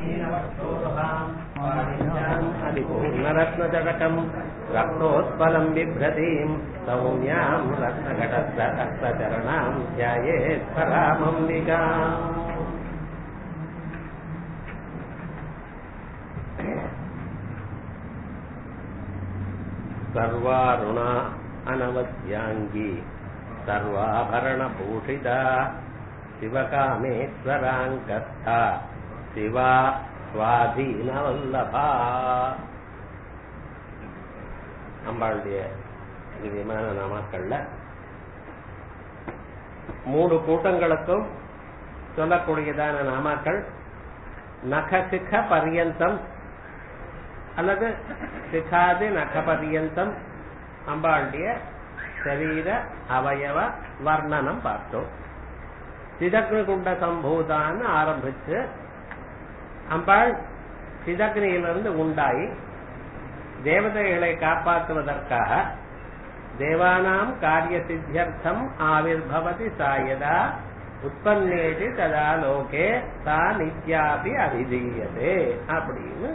अधिपूर्णरत्नजटकम् रक्तोत्पलम् बिभ्रतीम् सौम्याम् रत्नघटस्थचरणाम् ध्यायेत् परामम्बिकाम् सर्वारुणा अनवद्याङ्गी सर्वाभरणभूषिता शिवकामेश्वराङ्कस्था शिवा சுவாதீனவல்லபா அம்பாளுடைய திவ்யமான நாமாக்கள்ல மூணு கூட்டங்களுக்கும் சொல்லக்கூடியதான நாமாக்கள் நகசிக பரியந்தம் அல்லது சிகாதி நக பரியந்தம் அம்பாளுடைய சரீர அவயவ வர்ணனம் பார்த்தோம் சிதக்னிகுண்ட சம்பூதான்னு ஆரம்பிச்சு அம்பாள் சிதக்னியிலிருந்து உண்டாயி தேவதைகளை காப்பாற்றுவதற்காக தேவானாம் காரிய சித்தியர்த்தம் ஆவிர்பவதி சாயதா உற்பத்தேதி ததா லோகே தா நித்யாபி அபிதீயதே அப்படின்னு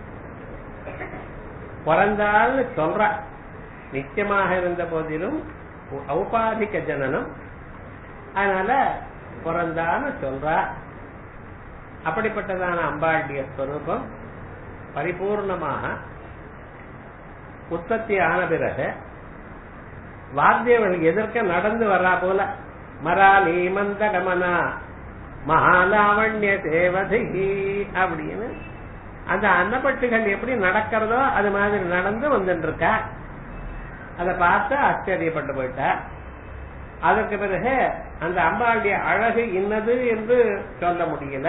பிறந்தாள்னு சொல்ற நித்தியமாக இருந்த போதிலும் ஔபாதிக ஜனனம் அதனால பிறந்தான்னு சொல்றா அப்படிப்பட்டதான அம்பாளுடைய ஸ்வரூபம் பரிபூர்ணமாக உற்பத்தி ஆன பிறகு வாத்தியவர்கள் எதிர்க்க நடந்து வர்றா போல மராலி மந்த கமனா மகாலாவண்ய தேவதை அப்படின்னு அந்த அன்னப்பட்டுகள் எப்படி நடக்கிறதோ அது மாதிரி நடந்து வந்துட்டு இருக்கா அதை பார்த்து ஆச்சரியப்பட்டு போயிட்டா அதற்கு பிறகு அந்த அம்பாளுடைய அழகு இன்னது என்று சொல்ல முடியல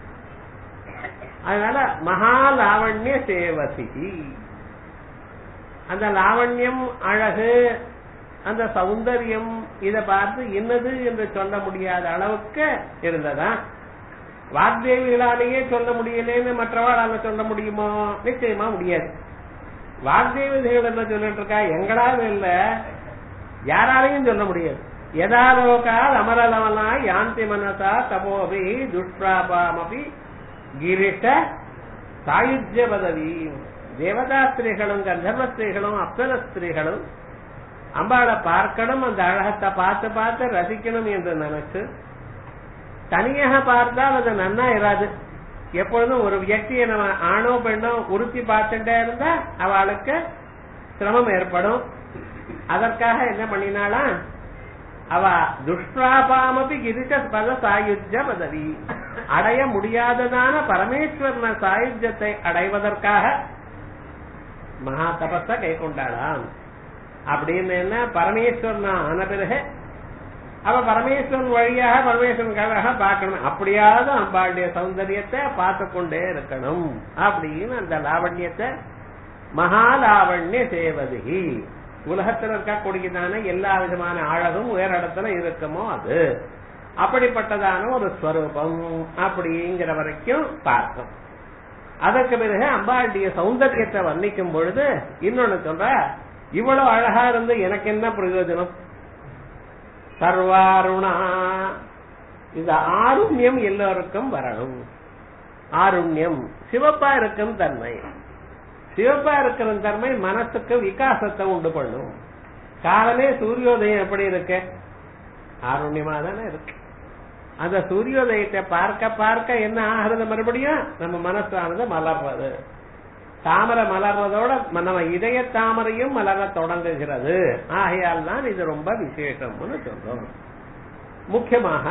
அதனால மகாலாவண்ய சேவசி அந்த லாவண்யம் அழகு அந்த சௌந்தரியம் இதை பார்த்து என்னது என்று சொல்ல முடியாத அளவுக்கு இருந்ததா வாக்தேவிகளாலேயே சொல்ல முடியலன்னு மற்றவாளால சொல்ல முடியுமோ நிச்சயமா முடியாது வாக்தேவிகள் என்ன சொல்லிட்டு இருக்கா எங்களால இல்ல யாராலையும் சொல்ல முடியாது யதாலோகால் அமரலவனா யாந்தி மனசா தபோபி துஷ்பிராபாமபி கிரிட்ட சாயுஜ்ய பதவி தேவதா ஸ்திரீகளும் கந்தர்வ ஸ்திரீகளும் அப்சர ஸ்திரீகளும் அம்பாளை பார்க்கணும் அந்த அழகத்தை பார்த்து பார்த்து ரசிக்கணும் என்று நினைச்சு தனியாக பார்த்தால் அது நன்னா இராது எப்பொழுதும் ஒரு வியக்தியை நம்ம ஆணோ பெண்ணோ உறுத்தி பார்த்துட்டே இருந்தா அவளுக்கு சிரமம் ஏற்படும் அதற்காக என்ன பண்ணினாளா அவ துஷ்பிராபாமபி கிரிச்ச பத சாயுஜ பதவி அடைய முடியாததான பரமேஸ்வரன சாயுஜத்தை அடைவதற்காக மகா தபஸ கை கொண்டாளாம் அப்படின்னு என்ன பரமேஸ்வரன் ஆன பிறகு அவ பரமேஸ்வரன் வழியாக பரமேஸ்வரனுக்காக பார்க்கணும் அப்படியாவது அம்பாளுடைய சௌந்தரியத்தை பார்த்து கொண்டே இருக்கணும் அப்படின்னு அந்த லாவண்யத்தை மகாலாவண்ய சேவதி உலகத்தில் இருக்கக்கூடியதான எல்லா விதமான அழகும் வேற இடத்துல இருக்குமோ அது அப்படிப்பட்டதான ஒரு ஸ்வரூபம் அப்படிங்கிற வரைக்கும் பார்த்தோம் அதற்கு பிறகு அம்பாளுடைய சௌந்தரியத்தை வர்ணிக்கும் பொழுது இன்னொன்னு சொல்ற இவ்வளவு அழகா இருந்து எனக்கு என்ன பிரயோஜனம் சர்வாருணா இந்த ஆருண்யம் எல்லோருக்கும் வரணும் ஆருண்யம் சிவப்பா இருக்கும் தன்மை சிவப்பா இருக்கிற தன்மை மனசுக்கு விகாசத்தை உண்டு பண்ணும் காலமே சூரியோதயம் எப்படி இருக்கு ஆருண்யமா தானே இருக்கு அந்த சூரியோதயத்தை பார்க்க பார்க்க என்ன ஆகிறது மறுபடியும் நம்ம மனசானது மலர்றது தாமரை மலர்றதோட நம்ம இதய தாமரையும் மலர தொடங்குகிறது ஆகையால் தான் இது ரொம்ப விசேஷம்னு சொல்றோம் முக்கியமாக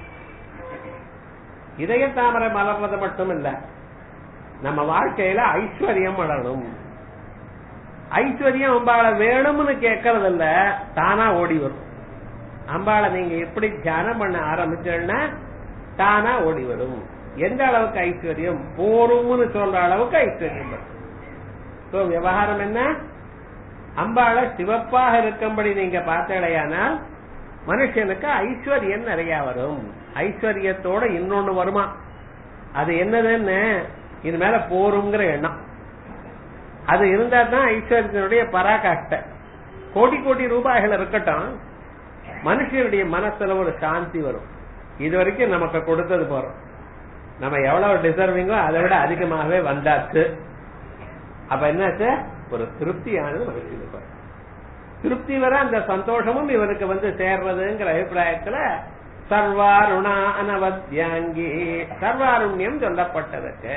இதய தாமரை மலர்றது மட்டும் இல்ல நம்ம வாழ்க்கையில ஐஸ்வர்யம் வளரணும் ஐஸ்வர்யம் அம்பாளை வேணும்னு கேட்கறது இல்ல தானா ஓடி வரும் அம்பாளை நீங்க எப்படி தியானம் பண்ண ஆரம்பிச்சோன்னா தானா ஓடி வரும் எந்த அளவுக்கு ஐஸ்வர்யம் போரும்னு சொல்ற அளவுக்கு ஐஸ்வர்யம் வரும் சோ விவகாரம் என்ன அம்பாளை சிவப்பாக இருக்கும்படி நீங்க பார்த்தடையானால் மனுஷனுக்கு ஐஸ்வர்யம் நிறைய வரும் ஐஸ்வர்யத்தோட இன்னொன்னு வருமா அது என்னதுன்னு இது மேல போருங்கிற எண்ணம் அது இருந்தா தான் ஐஸ்வர்யத்தினுடைய பராகாஷ்ட கோடி கோடி ரூபாய்கள் இருக்கட்டும் மனுஷனுடைய மனசுல ஒரு சாந்தி வரும் இது வரைக்கும் நமக்கு கொடுத்தது போறோம் நம்ம எவ்வளவு டிசர்விங்கோ அதை விட அதிகமாகவே வந்தாச்சு அப்ப என்னாச்சு ஒரு திருப்தியானது மகிழ்ச்சி இருப்பார் திருப்தி வர அந்த சந்தோஷமும் இவனுக்கு வந்து சேர்றதுங்கிற அபிப்பிராயத்துல சர்வாருணா அனவத்யாங்கி சர்வாருண்யம் சொல்லப்பட்டதுக்கு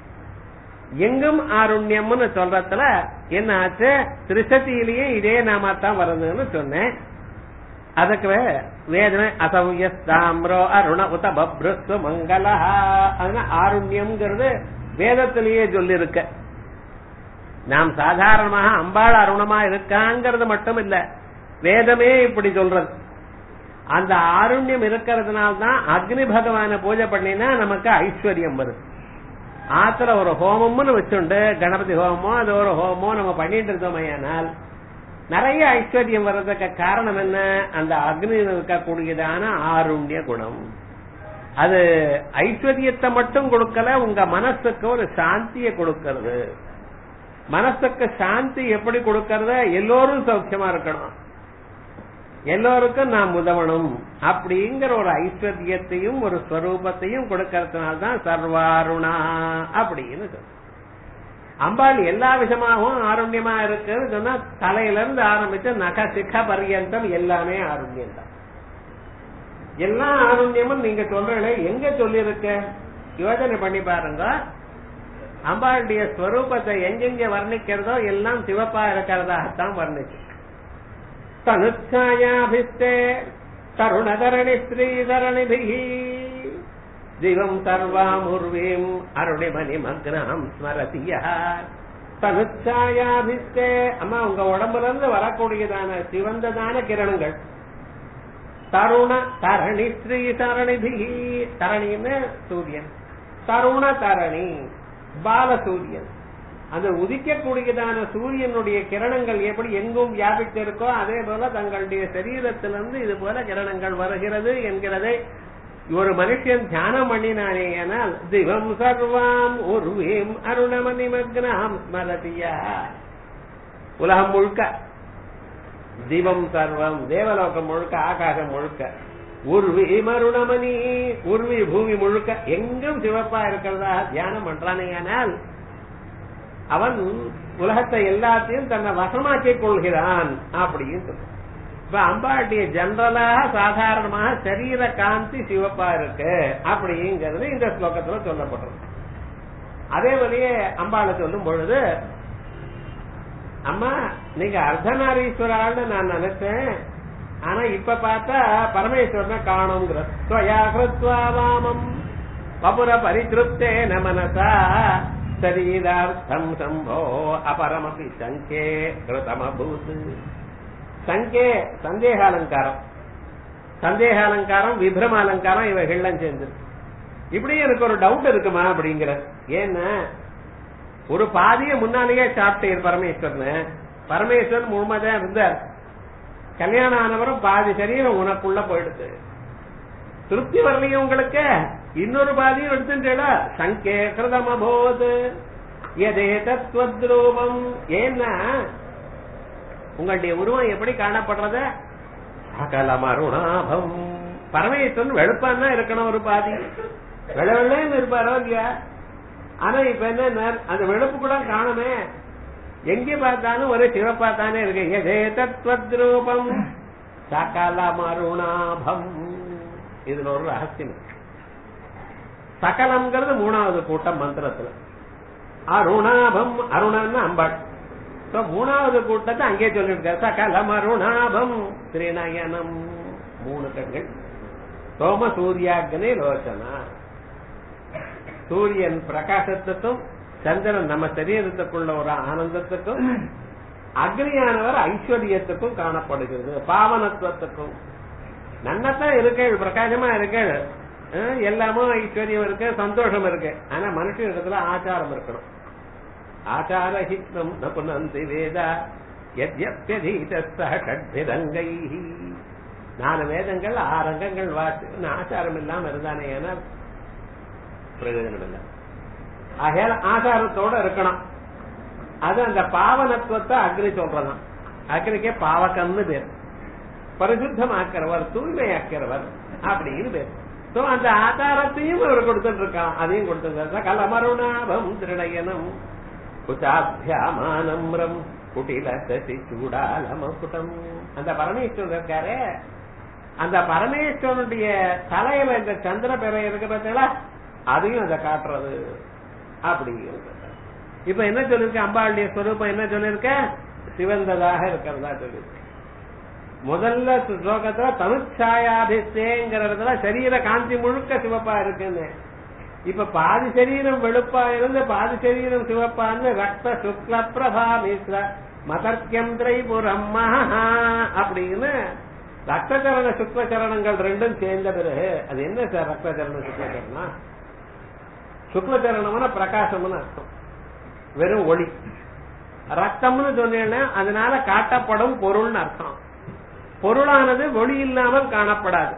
எங்கும் ஆருண்யம்னு சொல்றதுல என்ன ஆச்சு திருசதியிலேயே இதே நாமத்தான் வருதுன்னு சொன்னேன் அதுக்கு வேதனை அசௌயஸ்தாம்ரோ அருண உத பப்ருஸ்து மங்களா அதனால ஆருண்யம்ங்கிறது வேதத்திலேயே சொல்லிருக்க நாம் சாதாரணமாக அம்பாள் அருணமா இருக்காங்கிறது மட்டும் இல்ல வேதமே இப்படி சொல்றது அந்த ஆருண்யம் இருக்கிறதுனால்தான் அக்னி பகவான பூஜை பண்ணினா நமக்கு ஐஸ்வர்யம் வருது ஆத்துல ஒரு ஹோமம்னு வச்சுண்டு கணபதி ஹோமமோ அது ஒரு ஹோமமோ நம்ம பண்ணிட்டு இருந்தோமையானால் நிறைய ஐஸ்வர்யம் வர்றதுக்கு காரணம் என்ன அந்த அக்னியில் இருக்கக்கூடியதான ஆருண்ய குணம் அது ஐஸ்வர்யத்தை மட்டும் கொடுக்கல உங்க மனசுக்கு ஒரு சாந்தியை கொடுக்கறது மனசுக்கு சாந்தி எப்படி கொடுக்கறத எல்லோரும் சௌக்கியமா இருக்கணும் எல்லோருக்கும் நாம் உதவணும் அப்படிங்கிற ஒரு ஐஸ்வர்யத்தையும் ஒரு ஸ்வரூபத்தையும் கொடுக்கறதுனால்தான் சர்வாருணா அப்படின்னு சொல்ற அம்பாள் எல்லா விஷயமாகவும் ஆருண்யமா இருக்குன்னு சொன்னா தலையில இருந்து ஆரம்பிச்சு நக சிக்க பர்யந்தம் எல்லாமே ஆருண்யம் தான் எல்லா ஆருண்யமும் நீங்க சொல்றீங்களே எங்க சொல்லிருக்க யோசனை பண்ணி பாருங்க அம்பாளுடைய ஸ்வரூபத்தை எங்கெங்க வர்ணிக்கிறதோ எல்லாம் சிவப்பா இருக்கிறதாகத்தான் வர்ணிச்சு தனுச்சாயாபிஸ்தே தருணதரணி ஸ்ரீதரணிபிகி திவம் சர்வாமுர்வீம் அருணிமணி மக்னம் ஸ்மரதியா தனுச்சாயாபிஸ்தே அம்மா உங்க உடம்புல இருந்து வரக்கூடியதான சிவந்ததான கிரணங்கள் தருண தரணி ஸ்ரீ தரணிபிகி தரணின்னு சூரியன் தருண தரணி பால சூரியன் அந்த உதிக்கக்கூடியதான சூரியனுடைய கிரணங்கள் எப்படி எங்கும் வியாபித்து இருக்கோ அதே போல தங்களுடைய சரீரத்திலிருந்து இது போல கிரணங்கள் வருகிறது என்கிறதை ஒரு மனுஷன் தியானம் பண்ணினானேனால் திவம் சர்வாம் உருவீம் அருணமணி மக்னாம் ஸ்மரதியா உலகம் முழுக்க திவம் சர்வம் தேவலோகம் முழுக்க ஆகாசம் முழுக்க உருவி மருணமணி உருவி பூமி முழுக்க எங்கும் சிவப்பா இருக்கிறதா தியானம் பண்றானேயானால் அவன் உலகத்தை எல்லாத்தையும் தன்னை வசமாக்கிக் கொள்கிறான் அப்படின்னு சொல்ற இப்ப அம்பாட்டிய ஜெனரலாக சாதாரணமாக சரீர காந்தி சிவப்பா இருக்கு அப்படிங்கிறது இந்த ஸ்லோகத்துல சொல்லப்படுறது அதே வழியே அம்பாளை சொல்லும் பொழுது அம்மா நீங்க அர்த்தநாரீஸ்வரான்னு நான் நினைச்சேன் ஆனா இப்ப பார்த்தா பரமேஸ்வரனை காணுங்கிற ஸ்வயா கிருத்வா வாமம் வபுர பரிதிருப்தே நமனசா சரீரார்த்தம் சம்போ அபரமபி சங்கே கிருதமபூத் சங்கே சந்தேக அலங்காரம் சந்தேக அலங்காரம் விப்ரம அலங்காரம் இவைகள்லாம் சேர்ந்து இப்படி எனக்கு ஒரு டவுட் இருக்குமா அப்படிங்கிற ஏன்னா ஒரு பாதிய முன்னாலேயே சாப்பிட்டீர் பரமேஸ்வரன் பரமேஸ்வரன் முழுமதான் இருந்தார் கல்யாணம் ஆனவரும் பாதி சரீரம் உனக்குள்ள போயிடுது திருப்தி வரலையும் உங்களுக்கு இன்னொரு பாதியும் எடுத்துட்டா சங்கே கிருதம் அபோது எதே தத்வத்ரூபம் ஏன்னா உங்களுடைய உருவம் எப்படி காணப்படுறது சகலம் அருணாபம் பரமேஸ்வரன் வெளுப்பான் தான் இருக்கணும் ஒரு பாதி வெள்ள வெள்ளைன்னு இருப்பாரோ இல்லையா ஆனா இப்ப என்ன அந்த வெளுப்பு கூட காணுமே எங்க பார்த்தாலும் ஒரு சிவப்பா தானே இருக்கு எதே தத்வத்ரூபம் சகலம் அருணாபம் இதுல ஒரு ரகசியம் இருக்கு சகலம்ங்கிறது மூணாவது கூட்டம் மந்திரத்துல அருணாபம் அருணன்னு அம்பாள் So, மூணாவது கூட்டத்தை அங்கே சொல்லிருக்காரு சகலம் அருணாபம் திரிநயனம் மூணு கண்கள் சோம சூர்யாக்னி லோச்சனா சூரியன் பிரகாசத்துக்கும் சந்திரன் நம்ம சரீரத்துக்குள்ள ஒரு ஆனந்தத்துக்கும் அக்னியானவர் ஐஸ்வர்யத்துக்கும் காணப்படுகிறது பாவனத்துவத்துக்கும் நன்னத்தான் இருக்கு பிரகாசமா இருக்கு அஹ் எல்லாமும் ஐஸ்வர்யம் இருக்கு சந்தோஷம் இருக்கு ஆனா மனுஷ இடத்துல ஆச்சாரம் இருக்கணும் ஆச்சாரஹித்னம் ந புனந்தி வேத யத்யப்யதீதஸ்தகட்பிரங்கை நாலு வேதங்கள் ஆறு அங்கங்கள் வாசி ஆச்சாரம் இல்லாம இருந்தானே ஏன்னா பிரயோஜனம் இல்லை ஆகையால ஆச்சாரத்தோட இருக்கணும் அது அந்த பாவனத்துவத்தை அக்னி சொல்றதான் அக்னிக்கே பாவகம்னு பேர் பரிசுத்தமாக்கிறவர் தூய்மையாக்கிறவர் அப்படின்னு பேர் சோ அந்த ஆதாரத்தையும் அவர் கொடுத்துட்டு இருக்கான் அதையும் கொடுத்துருக்காரு கலமருணாபம் திருநயனம் குச்சாபியாமானம்ரம் குட்டில சசி சூடாலமகுட்டம் அந்த பரமேஸ்வரன் இருக்காரு அந்த பரமேஸ்வரனுடைய தலையில இந்த சந்திர பிறை இருக்கு பார்த்தீங்களா அதையும் அதை காட்டுறது அப்படி இப்ப என்ன சொல்லிருக்க அம்பாளுடைய ஸ்வரூபம் என்ன சொல்லிருக்க சிவந்ததாக இருக்கிறதா சொல்லிருக்க முதல்ல ஸ்லோகத்துல தமிழ்ச்சாயாபிஷேங்கிறதுல சரீர காந்தி முழுக்க சிவப்பா இருக்குன்னு இப்ப பாதி சரீரம் வெளுப்பா இருந்து பாதி சரீரம் சிவப்பான்னு ரத்த சுக்ல பிரபா மிஸ்ர மதர்க்கியம் திரைபுரம் மகா அப்படின்னு ரத்தச்சரண சுக்லச்சரணங்கள் ரெண்டும் சேர்ந்த பிறகு அது என்ன சார் ரத்தச்சரண சுக்லச்சரணம் சுக்லச்சரணம்னா பிரகாசம்னு அர்த்தம் வெறும் ஒளி ரத்தம்னு சொன்னேன்னா அதனால காட்டப்படும் பொருள்னு அர்த்தம் பொருளானது ஒளி இல்லாமல் காணப்படாது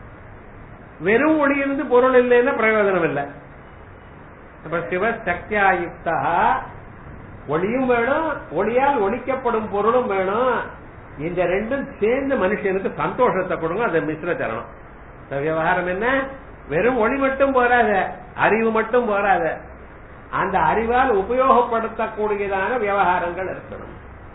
வெறும் ஒளி இருந்து பொருள் இல்லைன்னா பிரயோஜனம் இல்லை அப்ப சிவ சக்தியாயுக்தா ஒளியும் வேணும் ஒளியால் ஒழிக்கப்படும் பொருளும் வேணும் இந்த ரெண்டும் சேர்ந்து மனுஷனுக்கு சந்தோஷத்தை கொடுங்க அது மிஸ்ர சரணம் இந்த விவகாரம் என்ன வெறும் ஒளி மட்டும் போராத அறிவு மட்டும் போராத அந்த அறிவால் உபயோகப்படுத்தக்கூடியதான விவகாரங்கள் இருக்கணும்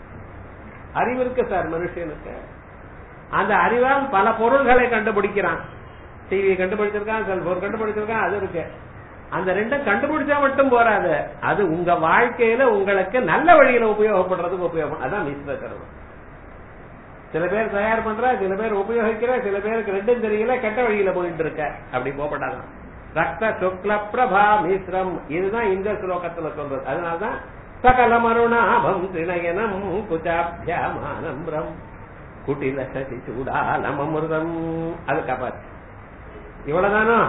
அறிவு இருக்கு சார் மனுஷனுக்கு அந்த அறிவால் பல பொருள்களை கண்டுபிடிக்கிறான் டிவி கண்டுபிடிச்சிருக்கான் செல்போன் கண்டுபிடிச்சிருக்கான் அது இருக்கு அந்த ரெண்டும் கண்டுபிடிச்சா மட்டும் போறாது அது உங்க வாழ்க்கையில உங்களுக்கு நல்ல வழியில உபயோகப்படுறதுக்கு உபயோகம் அதான் மிஸ்ர கருவம் சில பேர் தயார் பண்ற சில பேர் உபயோகிக்கிற சில பேருக்கு ரெண்டும் தெரியல கெட்ட வழியில போயிட்டு இருக்க அப்படி போகப்படாதான் ரத்த சுக்ல பிரபா மிஸ்ரம் இதுதான் இந்த ஸ்லோகத்துல சொல்றது அதனாலதான் சகல மருணாபம் திணயனம் குச்சாபியாமானம் பிரம் குட்டில சசி சூடாலம் அமிர்தம் அது காப்பாச்சு இவ்வளவுதானோ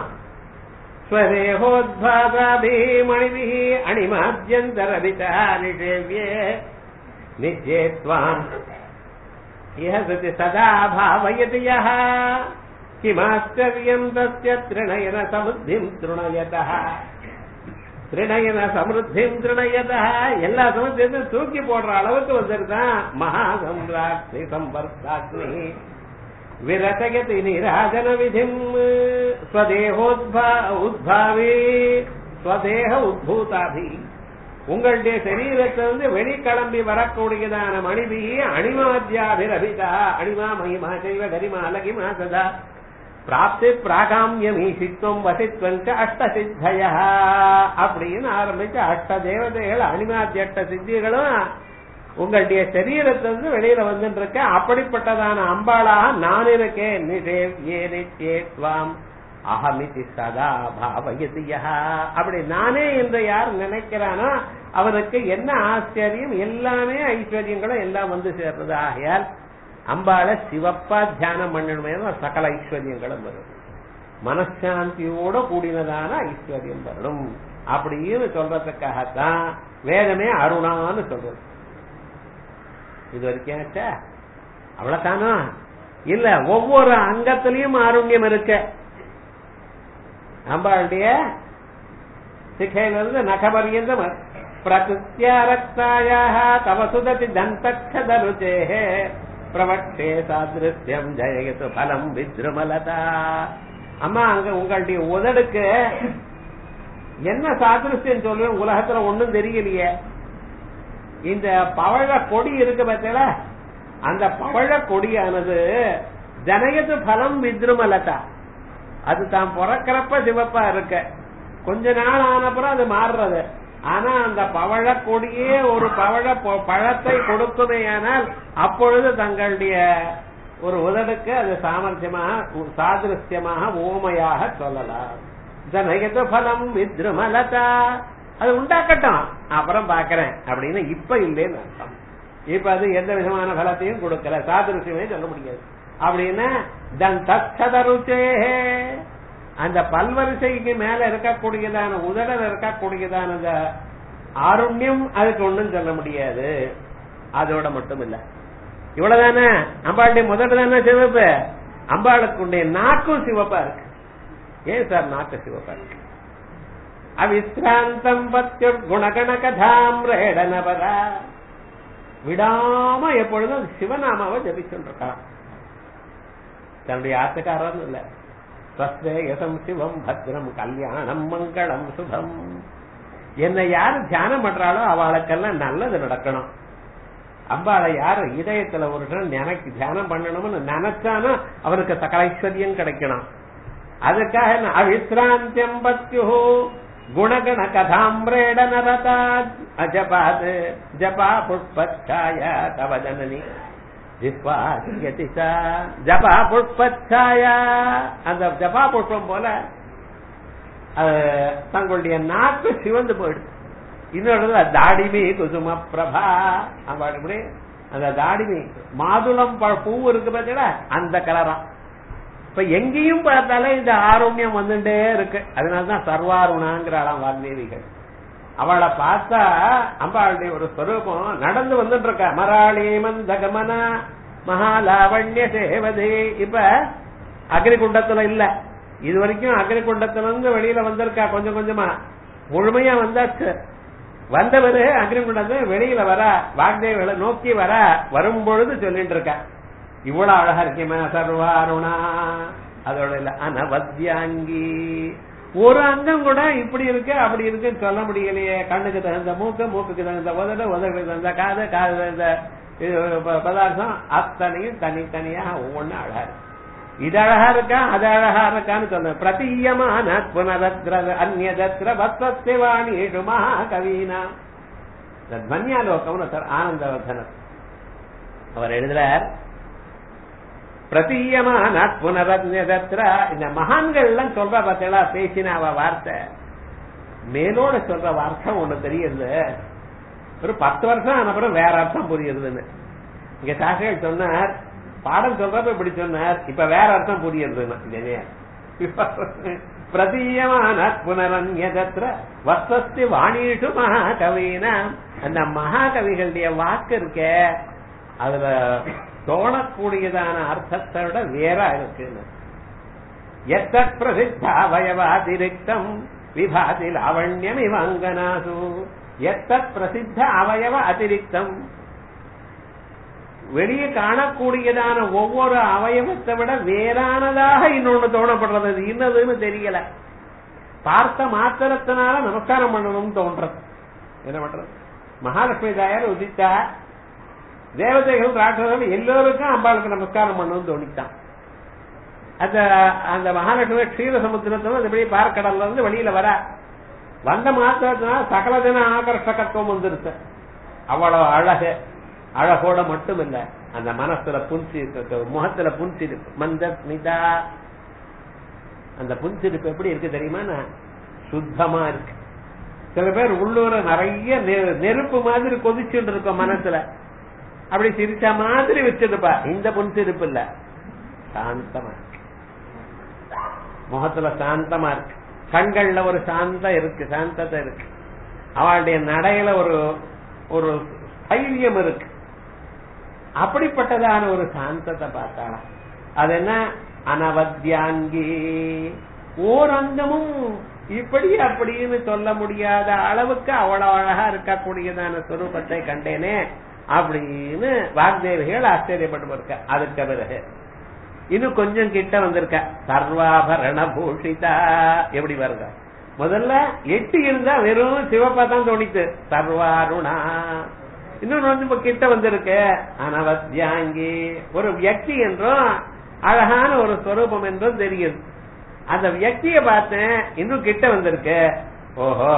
ஸ்வதேகோத்பாதாபிமணிபி அணிமாத்யந்தரபிதா நிஷேவியே நிஜே त्वाम् इह सति सदा भावयति यः किमाश्चर्यम् तस्य तृणयन समृद्धिम् तृणयतः திருநயன சமிருத்தியும் திருநயதா எல்லா சமத்தையும் தூக்கி போடுற அளவுக்கு வந்துருதான் மகா சம்ராக்னி சம்பர்த்தாக்னி விரசயதி நிராஜன விதிம் ஸ்வதேகோத்பா உத்பாவி ஸ்வதேக உத்பூதாபி உங்களுடைய சரீரத்திலிருந்து வெளிக்கிளம்பி வரக்கூடியதான மணிபி அணிமாத்தியாபிரபிதா அணிமா மகிமா செய்வ கரிமா லகிமா சதா பிராப்தி பிராகாமியமீசித்துவம் வசித்வம் அஷ்ட சித்தய அப்படின்னு ஆரம்பிச்சு அஷ்ட தேவதைகள் அணிமாத்தி அஷ்ட சித்திகளும் உங்களுடைய சரீரத்திலிருந்து வெளியில வந்துட்டு இருக்க அப்படிப்பட்டதான அம்பாளாக நான் இருக்கேன் நிஷேவ் ஏ நிச்சேத்வாம் அகமிதி சதா பாவயதியா அப்படி நானே என்று யார் நினைக்கிறானோ அவனுக்கு என்ன ஆச்சரியம் எல்லாமே ஐஸ்வர்யங்களும் எல்லாம் வந்து சேர்றது ஆகையால் அம்பாளை சிவப்பா தியானம் பண்ணணுமே சகல ஐஸ்வர்யங்களும் வரும் மனசாந்தியோட கூடினதான ஐஸ்வர்யம் வரணும் அப்படின்னு சொல்றதுக்காகத்தான் வேதமே அருணான்னு சொல்றது இது வரைக்கும் ஆச்சா அவ்வளவுதானா இல்ல ஒவ்வொரு அங்கத்திலையும் ஆருண்யம் இருக்கு அம்பாளுடைய சிகையிலிருந்து நகபரியந்தம் பிரகிருத்தியா ரக்தாயாக தவ சுததி தந்தக்ஷதருச்சே பிரவக்ஷே சாதிருஷ்யம் ஜெயது பலம் வித்ருமலதா அம்மா அங்க உங்களுடைய உதடுக்கு என்ன சாதிருஷ்யம் சொல்லுவேன் உலகத்துல ஒண்ணும் தெரியலையே இந்த பவழ கொடி இருக்கு பார்த்தீங்களா அந்த பவழ கொடியானது ஜனயது பலம் வித்ருமலதா அது தான் பிறக்கிறப்ப சிவப்பா இருக்க கொஞ்ச நாள் ஆனப்புறம் அது மாறுறது ஆனா அந்த பவழ கொடியே ஒரு பவழ பழத்தை கொடுக்குமேயானால் அப்பொழுது தங்களுடைய ஒரு உதடுக்கு அது சாமர்த்தியமாக சாதிருஷ்யமாக ஓமையாக சொல்லலாம் ஜனயது பலம் வித்ருமலதா அது உண்டாக்கட்டும் அப்புறம் பாக்கிறேன் அப்படின்னு இப்ப இல்லைன்னு அர்த்தம் இப்ப அது எந்த விதமான பலத்தையும் கொடுக்கல சாதிருஷ்யமே சொல்ல முடியாது அப்படின்னு தந்தருச்சே அந்த பல்வரிசைக்கு மேல இருக்கக்கூடியதான உதடல் இருக்கக்கூடியதான அந்த ஆருண்யம் அதுக்கு ஒண்ணும் சொல்ல முடியாது அதோட மட்டும் இல்ல இவ்வளவுதானே அம்பாளுடைய முதல்ல தானே சிவப்பு அம்பாளுக்குடைய நாக்கும் சிவப்பா இருக்கு ஏன் சார் நாக்கு சிவப்பா இருக்கு அவிஸ்ராந்தம் பத்திய குணகண கதாம் ரேடனபரா விடாம எப்பொழுதும் சிவநாமாவை ஜபிச்சுருக்கான் தன்னுடைய ஆசைக்காரன் இல்ல ஸ்வஸ்ரேயசம் சிவம் பத்ரம் கல்யாணம் மங்களம் சுபம் என்னை யாரு தியானம் பண்றாளோ அவளுக்கெல்லாம் நல்லது நடக்கணும் அம்பாளை யாரு இதயத்துல ஒரு நினைக்கு தியானம் பண்ணணும்னு நினைச்சானா அவனுக்கு சகல ஐஸ்வர்யம் கிடைக்கணும் அதுக்காக என்ன அவிசிராந்தியம் பத்யு குணகண கதாம்பிரேட நரதா அஜபாத் ஜபா புஷ்பச்சாய தவ ஜனனி ஜபா புஷ்பச்சாயா அந்த ஜபா புஷ்பம் போல தங்களுடைய நாக்கு சிவந்து போயிடுது இன்னொரு தாடிமி குசும பிரபா அப்படி அந்த தாடிமி மாதுளம் பூ இருக்கு பார்த்தீங்களா அந்த கலரா இப்ப எங்கேயும் பார்த்தாலே இந்த ஆரோக்கியம் வந்துட்டே இருக்கு அதனாலதான் சர்வாருணாங்கிறாளாம் வால்மீகிகள் அவளை பார்த்தா அம்பாளுடைய ஒரு ஸ்வரூபம் நடந்து வந்துட்டு இருக்க மராளி மந்தகமன மகாலாவண்ய சேவதே இப்ப அக்னிகுண்டத்துல இல்ல இது வரைக்கும் அக்னிகுண்டத்துல இருந்து வெளியில வந்திருக்கா கொஞ்சம் கொஞ்சமா முழுமையா வந்தாச்சு வந்தவரு அக்னிகுண்டத்துல வெளியில வர வாக்தேவிகளை நோக்கி வர வரும் பொழுது சொல்லிட்டு இருக்க இவ்வளவு அழகா இருக்குமே சர்வாருணா அதோட இல்ல அனவத்யாங்கி ஒரு அங்கம் கூட இப்படி இருக்கு அப்படி இருக்குன்னு சொல்ல முடியலையே கண்ணுக்கு தகுந்த மூக்கு மூக்குக்கு தகுந்த உதடு உதடுக்கு தகுந்த காது காது தகுந்த பதார்த்தம் அத்தனையும் தனித்தனியா ஒவ்வொன்னு அழகா இருக்கு இது அழகா இருக்கா அது அழகா இருக்கான்னு சொல்ல பிரதீயமான புனரத்ர அந்நதத்ர பத்வஸ்திவாணி மகா கவீனா துவன்யாலோகம் சார் ஆனந்தவர்தனர் அவர் எழுதுறார் பிரதீயமான புனரத்ர இந்த மகான்கள் எல்லாம் சொல்ற பார்த்தீங்களா பேசின அவ வார்த்தை மேலோட சொல்ற வார்த்தை ஒண்ணு தெரியுது ஒரு பத்து வருஷம் ஆன அப்புறம் வேற அர்த்தம் புரியுதுன்னு இங்க சாஸ்திரிகள் சொன்னார் பாடம் சொல்றப்ப இப்படி சொன்னார் இப்ப வேற அர்த்தம் புரியுதுன்னு பிரதீயமான புனரன்யதத்திர வஸ்தி வாணிஷு மகாகவின அந்த மகாகவிகளுடைய வாக்கு இருக்க அதுல தோணக்கூடியதான அர்த்தத்தை விட வேற இருக்குன்னு எத்தத் பிரசித்த அவயவாதிரிக்தம் விபாதி லாவண்யம் இவங்கனாசு எத்தத் பிரசித்த அவயவ அதிரிக்தம் வெளியே காணக்கூடியதான ஒவ்வொரு அவயவத்தை விட வேறானதாக இன்னொன்னு தோணப்படுறது அது இன்னதுன்னு தெரியல பார்த்த மாத்திரத்தினால நமஸ்காரம் பண்ணணும்னு தோன்றது என்ன பண்றது மகாலட்சுமி தாயார் உதித்தா தேவதைகள் ராட்சதர்கள் எல்லோருக்கும் அம்பாளுக்கு நமஸ்காரம் பண்ணணும்னு தோணித்தான் அந்த அந்த மகாலட்சுமி க்ஷீர சமுத்திரத்துல இப்படி பார்க்கடல்ல இருந்து வெளியில வர வந்த மாத்திரத்தினால சகல தின ஆகர்ஷகத்துவம் வந்துருச்சு அவ்வளவு அழகு அழகோட மட்டும் இல்ல அந்த மனசுல புன்சிருப்பு முகத்துல புன்சிருப்பு மந்த ஸ்மிதா அந்த புன்சிருப்பு எப்படி இருக்கு தெரியுமா சுத்தமா இருக்கு சில பேர் உள்ளூர நிறைய நெருப்பு மாதிரி கொதிச்சுட்டு இருக்கும் மனசுல அப்படி சிரிச்ச மாதிரி வச்சிருப்பா இந்த புன்சிருப்பு இல்ல சாந்தமா இருக்கு முகத்துல சாந்தமா இருக்கு கண்கள்ல ஒரு சாந்தம் இருக்கு சாந்தத்தை இருக்கு அவளுடைய நடையில ஒரு ஒரு தைரியம் இருக்கு அப்படிப்பட்டதான ஒரு சாந்தத்தை பார்த்தாலாம் அது என்ன அனவத்தியாங்கி ஓர் அங்கமும் இப்படி அப்படின்னு சொல்ல முடியாத அளவுக்கு அவ்வளவு அழகா இருக்கக்கூடியதான சுரூபத்தை கண்டேனே அப்படின்னு வாக்தேவிகள் ஆச்சரியப்பட்டு இருக்க அதுக்கு பிறகு இன்னும் கொஞ்சம் கிட்ட வந்திருக்க சர்வாபரண பூஷிதா எப்படி வருங்க முதல்ல எட்டு இருந்தா வெறும் சிவப்பா தான் தோணித்து சர்வாருணா இன்னொன்னு வந்து இப்ப கிட்ட வந்திருக்கு அனவத்தியாங்கி ஒரு வியக்தி என்றும் அழகான ஒரு ஸ்வரூபம் என்றும் தெரியுது அந்த வியக்திய பார்த்தேன் இன்னும் கிட்ட வந்திருக்கு ஓஹோ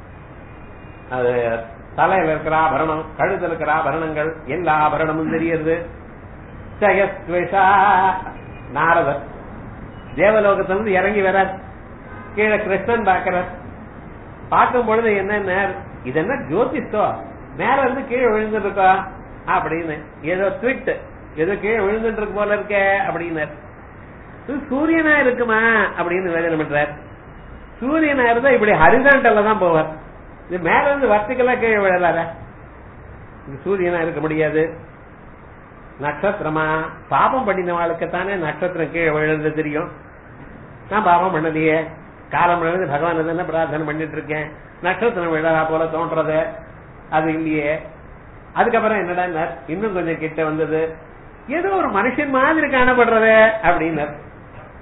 அது தலையில இருக்கிற ஆபரணம் கழுத்துல இருக்கிற ஆபரணங்கள் எல்லா ஆபரணமும் தெரியுது ஜெயஸ்வேஷா நாரதர் தேவலோகத்திலிருந்து இறங்கி வரார் கீழே கிருஷ்ணன் பாக்கிறார் பார்க்கும் பொழுது என்னென்ன இது என்ன ஜோதிஷோ மேல இருந்து கீழே விழுந்துருக்கா அப்படின்னு ஏதோ ட்விட் ஏதோ கீழே விழுந்துட்டு இருக்கு போல இருக்க அப்படின்னு சூரியனா இருக்குமா அப்படின்னு வேதனை பண்றார் சூரியனா இருந்தா இப்படி ஹரிசாண்டல்ல தான் போவார் இது மேல இருந்து வர்த்திகளா கீழே விழலார இது சூரியனா இருக்க முடியாது நட்சத்திரமா பாபம் பண்ணினவாளுக்கு தானே நட்சத்திரம் கீழே விழுந்து தெரியும் நான் பாபம் பண்ணலையே காலம் விழுந்து பகவான் தானே பிரார்த்தனை பண்ணிட்டு இருக்கேன் நட்சத்திரம் விழறா போல தோன்றது அது இல்லையே அதுக்கப்புறம் என்னடா இன்னும் கொஞ்சம் கிட்ட வந்தது ஏதோ ஒரு மனுஷன் மாதிரி காணப்படுறது அப்படின்னு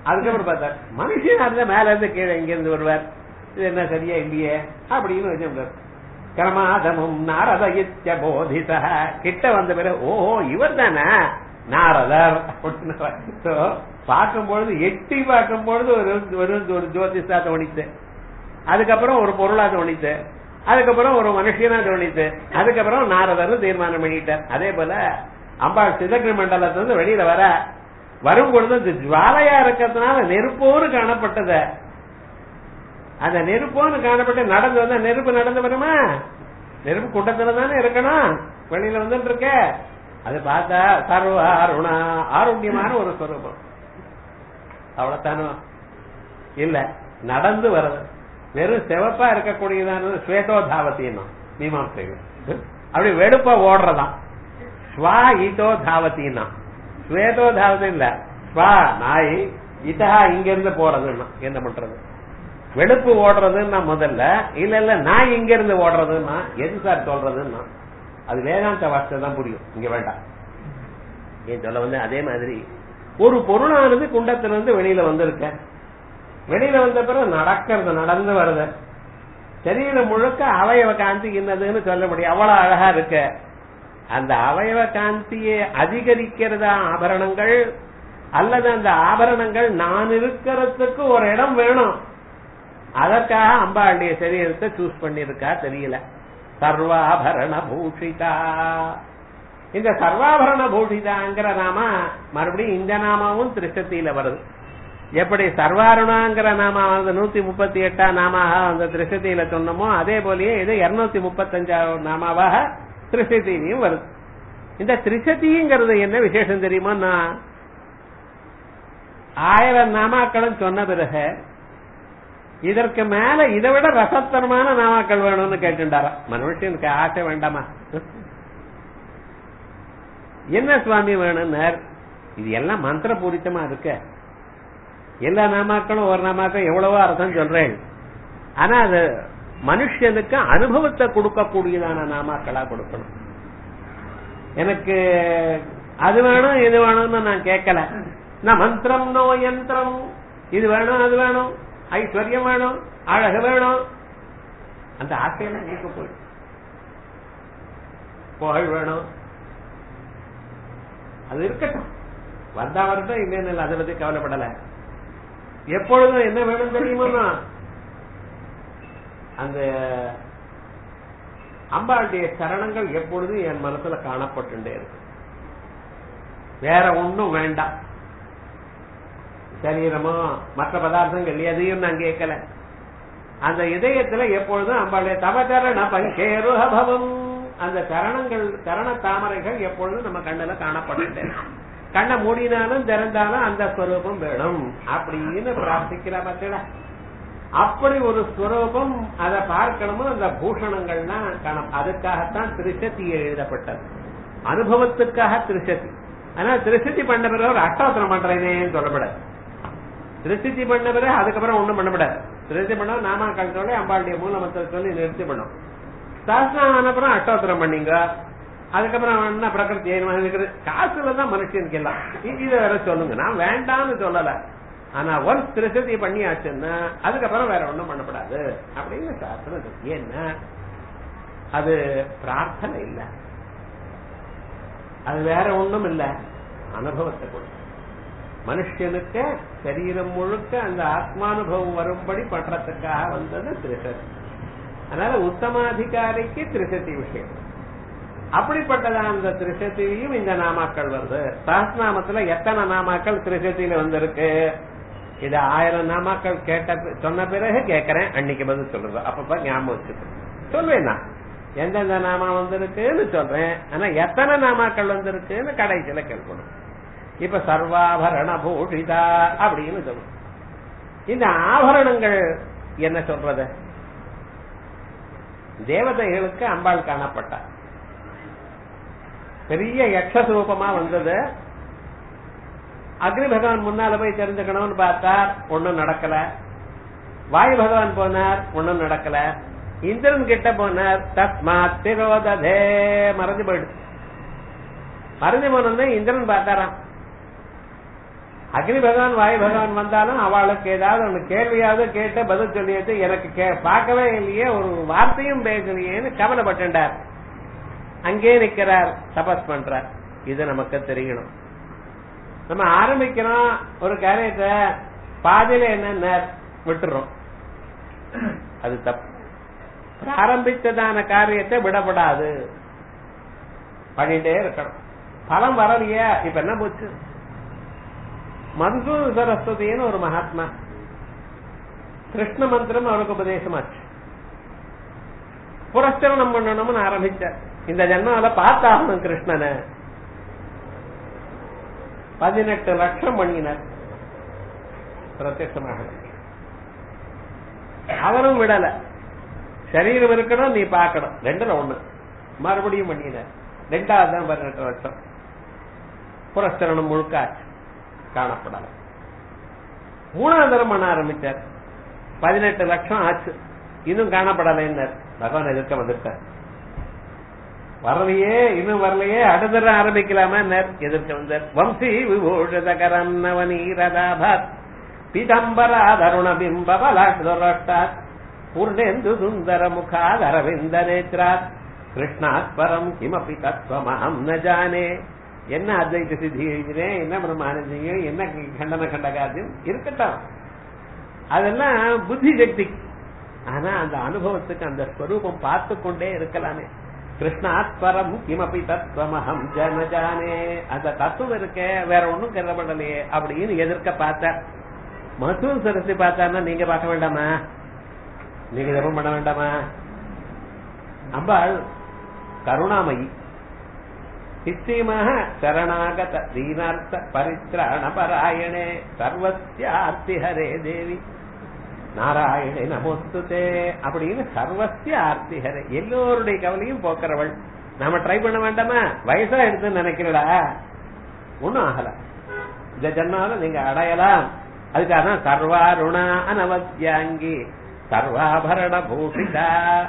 அதுக்கப்புறம் பார்த்தார் மனுஷனா இருந்தா மேல இருந்து கீழே இங்க இருந்து வருவார் இது என்ன சரியா இல்லையே அப்படின்னு வச்சிருந்தார் கிரமாதமும் நாரதயித்ய போதித கிட்ட வந்த பிறகு ஓஹோ இவர் தானே நாரதர் அப்படின்னு So, பார்க்கும்பொழுது எட்டி பார்க்கும்பொழுது ஒரு ஒரு ஒரு ஜோதிஷா தோணித்து அதுக்கப்புறம் ஒரு பொருளா தோணித்து அதுக்கப்புறம் ஒரு மனுஷனா தோணித்து அதுக்கப்புறம் நாரதர் தீர்மானம் பண்ணிட்டார் அதே போல அம்பாள் சிதக்ரி மண்டலத்திலிருந்து வெளியில வர வரும் பொழுது இந்த ஜுவாலையா இருக்கிறதுனால நெருப்போடு காணப்பட்டது அந்த நெருப்போன்னு காணப்பட்டு நடந்து வந்தா நெருப்பு நடந்து வருமா நெருப்பு குண்டத்துல தானே இருக்கணும் வெளியில வந்துட்டு இருக்க அது பார்த்தா சர்வ அருணா ஆரோக்கியமான ஒரு ஸ்வரூபம் அவ்வளவுதானோ இல்ல நடந்து வர்றது வெறும் சிவப்பா இருக்கக்கூடியதானது ஸ்வேதோதாவத்தின்னும் மீமாசைகள் அப்படி வெடுப்பா ஓடுறதாம் ஸ்வா ஈதோ தாவத்தின்னா ஸ்வேதோ தாவதி இல்ல ஸ்வா நாய் இதா இங்க இருந்து போறதுன்னா என்ன பண்றது வெளுப்பு ஓடுறதுன்னா முதல்ல இல்ல இல்ல நான் இங்க இருந்து ஓடுறதுன்னா எது சார் சொல்றதுன்னா அது வேதாந்த வார்த்தை தான் புரியும் இங்க வேண்டாம் ஏன் சொல்ல வந்து அதே மாதிரி ஒரு பொருளானது குண்டத்திலிருந்து வெளியில வந்திருக்க வெளியில வந்த பிறகு நடக்கிறது நடந்து வருது சரீரம் முழுக்க அவயவ காந்தி என்னதுன்னு சொல்ல முடியும் அவ்வளவு அழகா இருக்கு அந்த அவயவ காந்தியை அதிகரிக்கிறதா ஆபரணங்கள் அல்லது அந்த ஆபரணங்கள் நான் இருக்கிறதுக்கு ஒரு இடம் வேணும் அதற்காக அம்பாளுடைய சரீரத்தை சூஸ் பண்ணிருக்கா தெரியல சர்வாபரண பூஷிதா இந்த சர்வாபரண பூஷிதாங்கிற நாம மறுபடியும் இந்த நாமாவும் திருஷ்டத்தில வருது எப்படி சர்வாருணாங்கிற நாம அந்த நூத்தி முப்பத்தி எட்டாம் நாமாக அந்த திருஷ்டத்தில சொன்னோமோ அதே போலயே இது இருநூத்தி முப்பத்தஞ்சாவது நாமாவாக திருஷ்டத்திலையும் வருது இந்த திருஷதிங்கிறது என்ன விசேஷம் தெரியுமா நான் ஆயிரம் நாமாக்களும் சொன்ன பிறகு இதற்கு மேல இதை விட ரசத்தனமான நாமாக்கள் வேணும்னு கேட்டுண்டாரா மனுஷனுக்கு ஆசை வேண்டாமா என்ன சுவாமி வேணும்னார் இது எல்லாம் மந்திர பூரித்தமா இருக்க எல்லா நாமாக்களும் ஒரு நாமாக்கள் எவ்வளவோ அர்த்தம் சொல்றேன் ஆனா அது மனுஷனுக்கு அனுபவத்தை கொடுக்கக்கூடியதான நாமாக்களா கொடுக்கணும் எனக்கு அது வேணும் இது வேணும்னு நான் கேட்கல நான் மந்திரம் நோ யந்திரம் இது வேணும் அது வேணும் ஐஸ்வர்யம் வேணும் அழகு வேணும் அந்த ஆசையெல்லாம் நீக்க போய் புகழ் வேணும் அது இருக்கட்டும் வந்தா வரட்டும் இல்லைன்னு அதை பத்தி கவலைப்படல எப்பொழுதும் என்ன வேணும் தெரியுமா அந்த அம்பாளுடைய சரணங்கள் எப்பொழுதும் என் மனசுல காணப்பட்டுட்டே இருக்கு வேற ஒண்ணும் வேண்டாம் சரீரமோ மற்ற பதார்த்தங்கள் எதையும் நான் கேட்கல அந்த இதயத்துல எப்பொழுதும் அம்பாளுடைய தவச்சரண பங்கேருபவம் அந்த சரணங்கள் சரண தாமரைகள் எப்பொழுதும் நம்ம கண்ணுல காணப்பட்டுட்டே கண்ணை மூடினாலும் திறந்தாலும் அந்த ஸ்வரூபம் வேணும் அப்படின்னு பிரார்த்திக்கிற பத்தில அப்படி ஒரு ஸ்வரூபம் அதை பார்க்கணுமோ அந்த பூஷணங்கள்லாம் காணும் அதுக்காகத்தான் திருச்சதி எழுதப்பட்டது அனுபவத்துக்காக திருச்சதி ஆனா திருச்சதி பண்ண பிறகு ஒரு அஷ்டாத்திரம் பண்றேனேன்னு சொல்லப்படாது திருச்சித்தி பண்ண பிறகு அதுக்கப்புறம் ஒண்ணும் பண்ணப்படாது திருச்சி பண்ண நாமாக்கள் சொல்லி அம்பாளுடைய மூலமந்திர சொல்லி நிறுத்தி பண்ணும் சாஸ்திரம் ஆனப்புறம் அஷ்டோத்திரம் பண்ணீங்க அதுக்கப்புறம் என்ன பிரகிருதி இருக்கிறது காசுல தான் மனுஷனுக்கு எல்லாம் இதை வேற சொல்லுங்க நான் வேண்டாம்னு சொல்லல ஆனா ஒன்ஸ் திருச்சதி பண்ணியாச்சுன்னா அதுக்கப்புறம் வேற ஒண்ணும் பண்ணப்படாது அப்படின்னு சாஸ்திரம் இருக்கு. ஏன்னா அது பிரார்த்தனை இல்ல அது வேற ஒண்ணும் இல்ல அனுபவத்தை கொடுக்கும் மனுஷனுக்கு சரீரம் முழுக்க அந்த ஆத்மானுபவம் வரும்படி பண்றதுக்காக வந்தது திருசதி அதனால உத்தமாதிகாரிக்கு திருசதி விஷயம் அப்படிப்பட்டதா அந்த திருசத்திலையும் இந்த நாமாக்கள் வருது சாஸ்நாமத்துல எத்தனை நாமாக்கள் திருசத்தியில வந்திருக்கு இது ஆயிரம் நாமாக்கள் கேட்ட பி- சொன்ன பிறகு கேட்கறேன் அன்னைக்கு பதில் சொல்றது அப்பப்ப ஞாபகம் வச்சுக்கோ சொல்வேன் நான் எந்தெந்த நாமா வந்திருக்குன்னு சொல்றேன் ஆனா எத்தனை நாமாக்கள் வந்திருக்குன்னு கடைசியில கேட்கணும் இப்ப சர்வாபரண பூஷிதா அப்படின்னு சொல்லும் இந்த ஆபரணங்கள் என்ன சொல்றது தேவதைகளுக்கு அம்பாள் காணப்பட்டார் பெரிய யக்ஷரூபமா வந்தது அக்னி பகவான் முன்னால போய் தெரிஞ்சுக்கணும்னு பார்த்தார் ஒண்ணும் நடக்கல வாயு பகவான் போனார் ஒண்ணும் நடக்கல இந்திரன் கிட்ட போனார் தஸ்மாத் திரோததே மறைஞ்சு போயிடுச்சு மறைஞ்சு போனோம்னா இந்திரன் பார்த்தாராம் அக்னி பகவான் வாயு பகவான் வந்தாலும் அவளுக்கு ஏதாவது ஒண்ணு கேள்வியாவது கேட்டு பதில் சொல்லியது எனக்கு கே- பார்க்கவே இல்லையே ஒரு வார்த்தையும் பேசலையேன்னு கவலைப்பட்டுண்டார் அங்கே நிக்கிறார் தபஸ் பண்றார் இது நமக்கு தெரியணும் நம்ம ஆரம்பிக்கிறோம் ஒரு காரியத்தை பாதியில என்ன விட்டுறோம் அது தப்பு ஆரம்பித்ததான காரியத்தை விடப்படாது பண்ணிட்டே இருக்கணும் பலம் வரலையா இப்ப என்ன போச்சு மன்சூர் சரஸ்வதின்னு ஒரு மகாத்மா கிருஷ்ண மந்திரம் அவருக்கு உபதேசமாச்சு புரஸ்கரணம் பண்ணணும்னு ஆரம்பிச்சார் இந்த ஜென்மாவில பார்த்தாகணும் கிருஷ்ணனை பதினெட்டு லட்சம் பண்ணினார் பிரத்யட்சமாக அவரும் விடல சரீரம் இருக்கணும் நீ பார்க்கணும் ரெண்டுல ஒண்ணு மறுபடியும் பண்ணினார் ரெண்டாவது தான் பதினெட்டு லட்சம் புரஸ்கரணம் முழுக்க ஆச்சு காணப்படல மூணாவது தரம் பண்ண ஆரம்பிச்சார் பதினெட்டு லட்சம் ஆச்சு இன்னும் காணப்படலைன்னார் பகவான் எதிர்க்க வந்திருக்கார் வரலையே இன்னும் வரலையே அடுத்த தடவை ஆரம்பிக்கலாமா எதிர்க்க வந்தார் வம்சி விபூஷதகரம் நவநீரதாபாத் பீதம்பரா தருண பிம்ப பலாஷ்டாத் பூர்ணேந்து சுந்தர முகாத் அரவிந்த நேத்ராத் கிருஷ்ணாத் பரம் கிமபி தத்துவமஹம் ந ஜானே என்ன அத்வைத சித்தி எழுதினேன் என்ன பிரமானந்தீங்க என்ன கண்டன கண்டகாரியம் இருக்கட்டும் அதெல்லாம் புத்தி சக்தி ஆனா அந்த அனுபவத்துக்கு அந்த ஸ்வரூபம் பார்த்து கொண்டே இருக்கலாமே கிருஷ்ணாத் பரம் கிமபி தத்துவமஹம் ஜனஜானே அந்த தத்துவம் இருக்க வேற ஒண்ணும் கருதப்படலையே அப்படின்னு எதிர்க்க பார்த்த மசூர் சரஸ்தி பார்த்தான்னா நீங்க பார்க்க வேண்டாமா நீங்க ஜபம் பண்ண வேண்டாமா அம்பாள் கருணாமயி நிச்சயமாக சரணாகத தீனார்த்த பரித்ராண பராயணே சர்வஸ்யார்த்தி ஹரே தேவி நாராயணே நமோஸ்துதே அப்படின்னு சர்வசிய ஆர்த்தி ஹரே எல்லோருடைய கவலையும் போக்குறவள் நாம ட்ரை பண்ண வேண்டாமா வயசா எடுத்து நினைக்கிறடா ஒண்ணும் ஆகல இந்த ஜன்மாவில நீங்க அடையலாம் அதுக்காக தான் சர்வாருணா அனவத்தியாங்கி சர்வாபரண பூஷிதா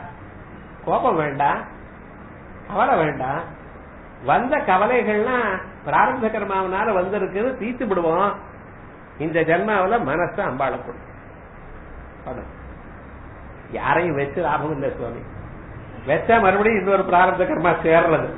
கோபம் வேண்டாம் கவலை வேண்டாம் வந்த கவலைகள்லாம் பிராரம்ப கர்மாவனால வந்திருக்குன்னு தீர்த்து விடுவோம் இந்த ஜன்மாவில மனசு அம்பாளை கொடுக்கும் பணம். யாரையும் வச்சு லாபம் இல்லை சுவாமி வச்சா மறுபடியும் இன்னொரு பிராரப்த கர்மா சேர்றது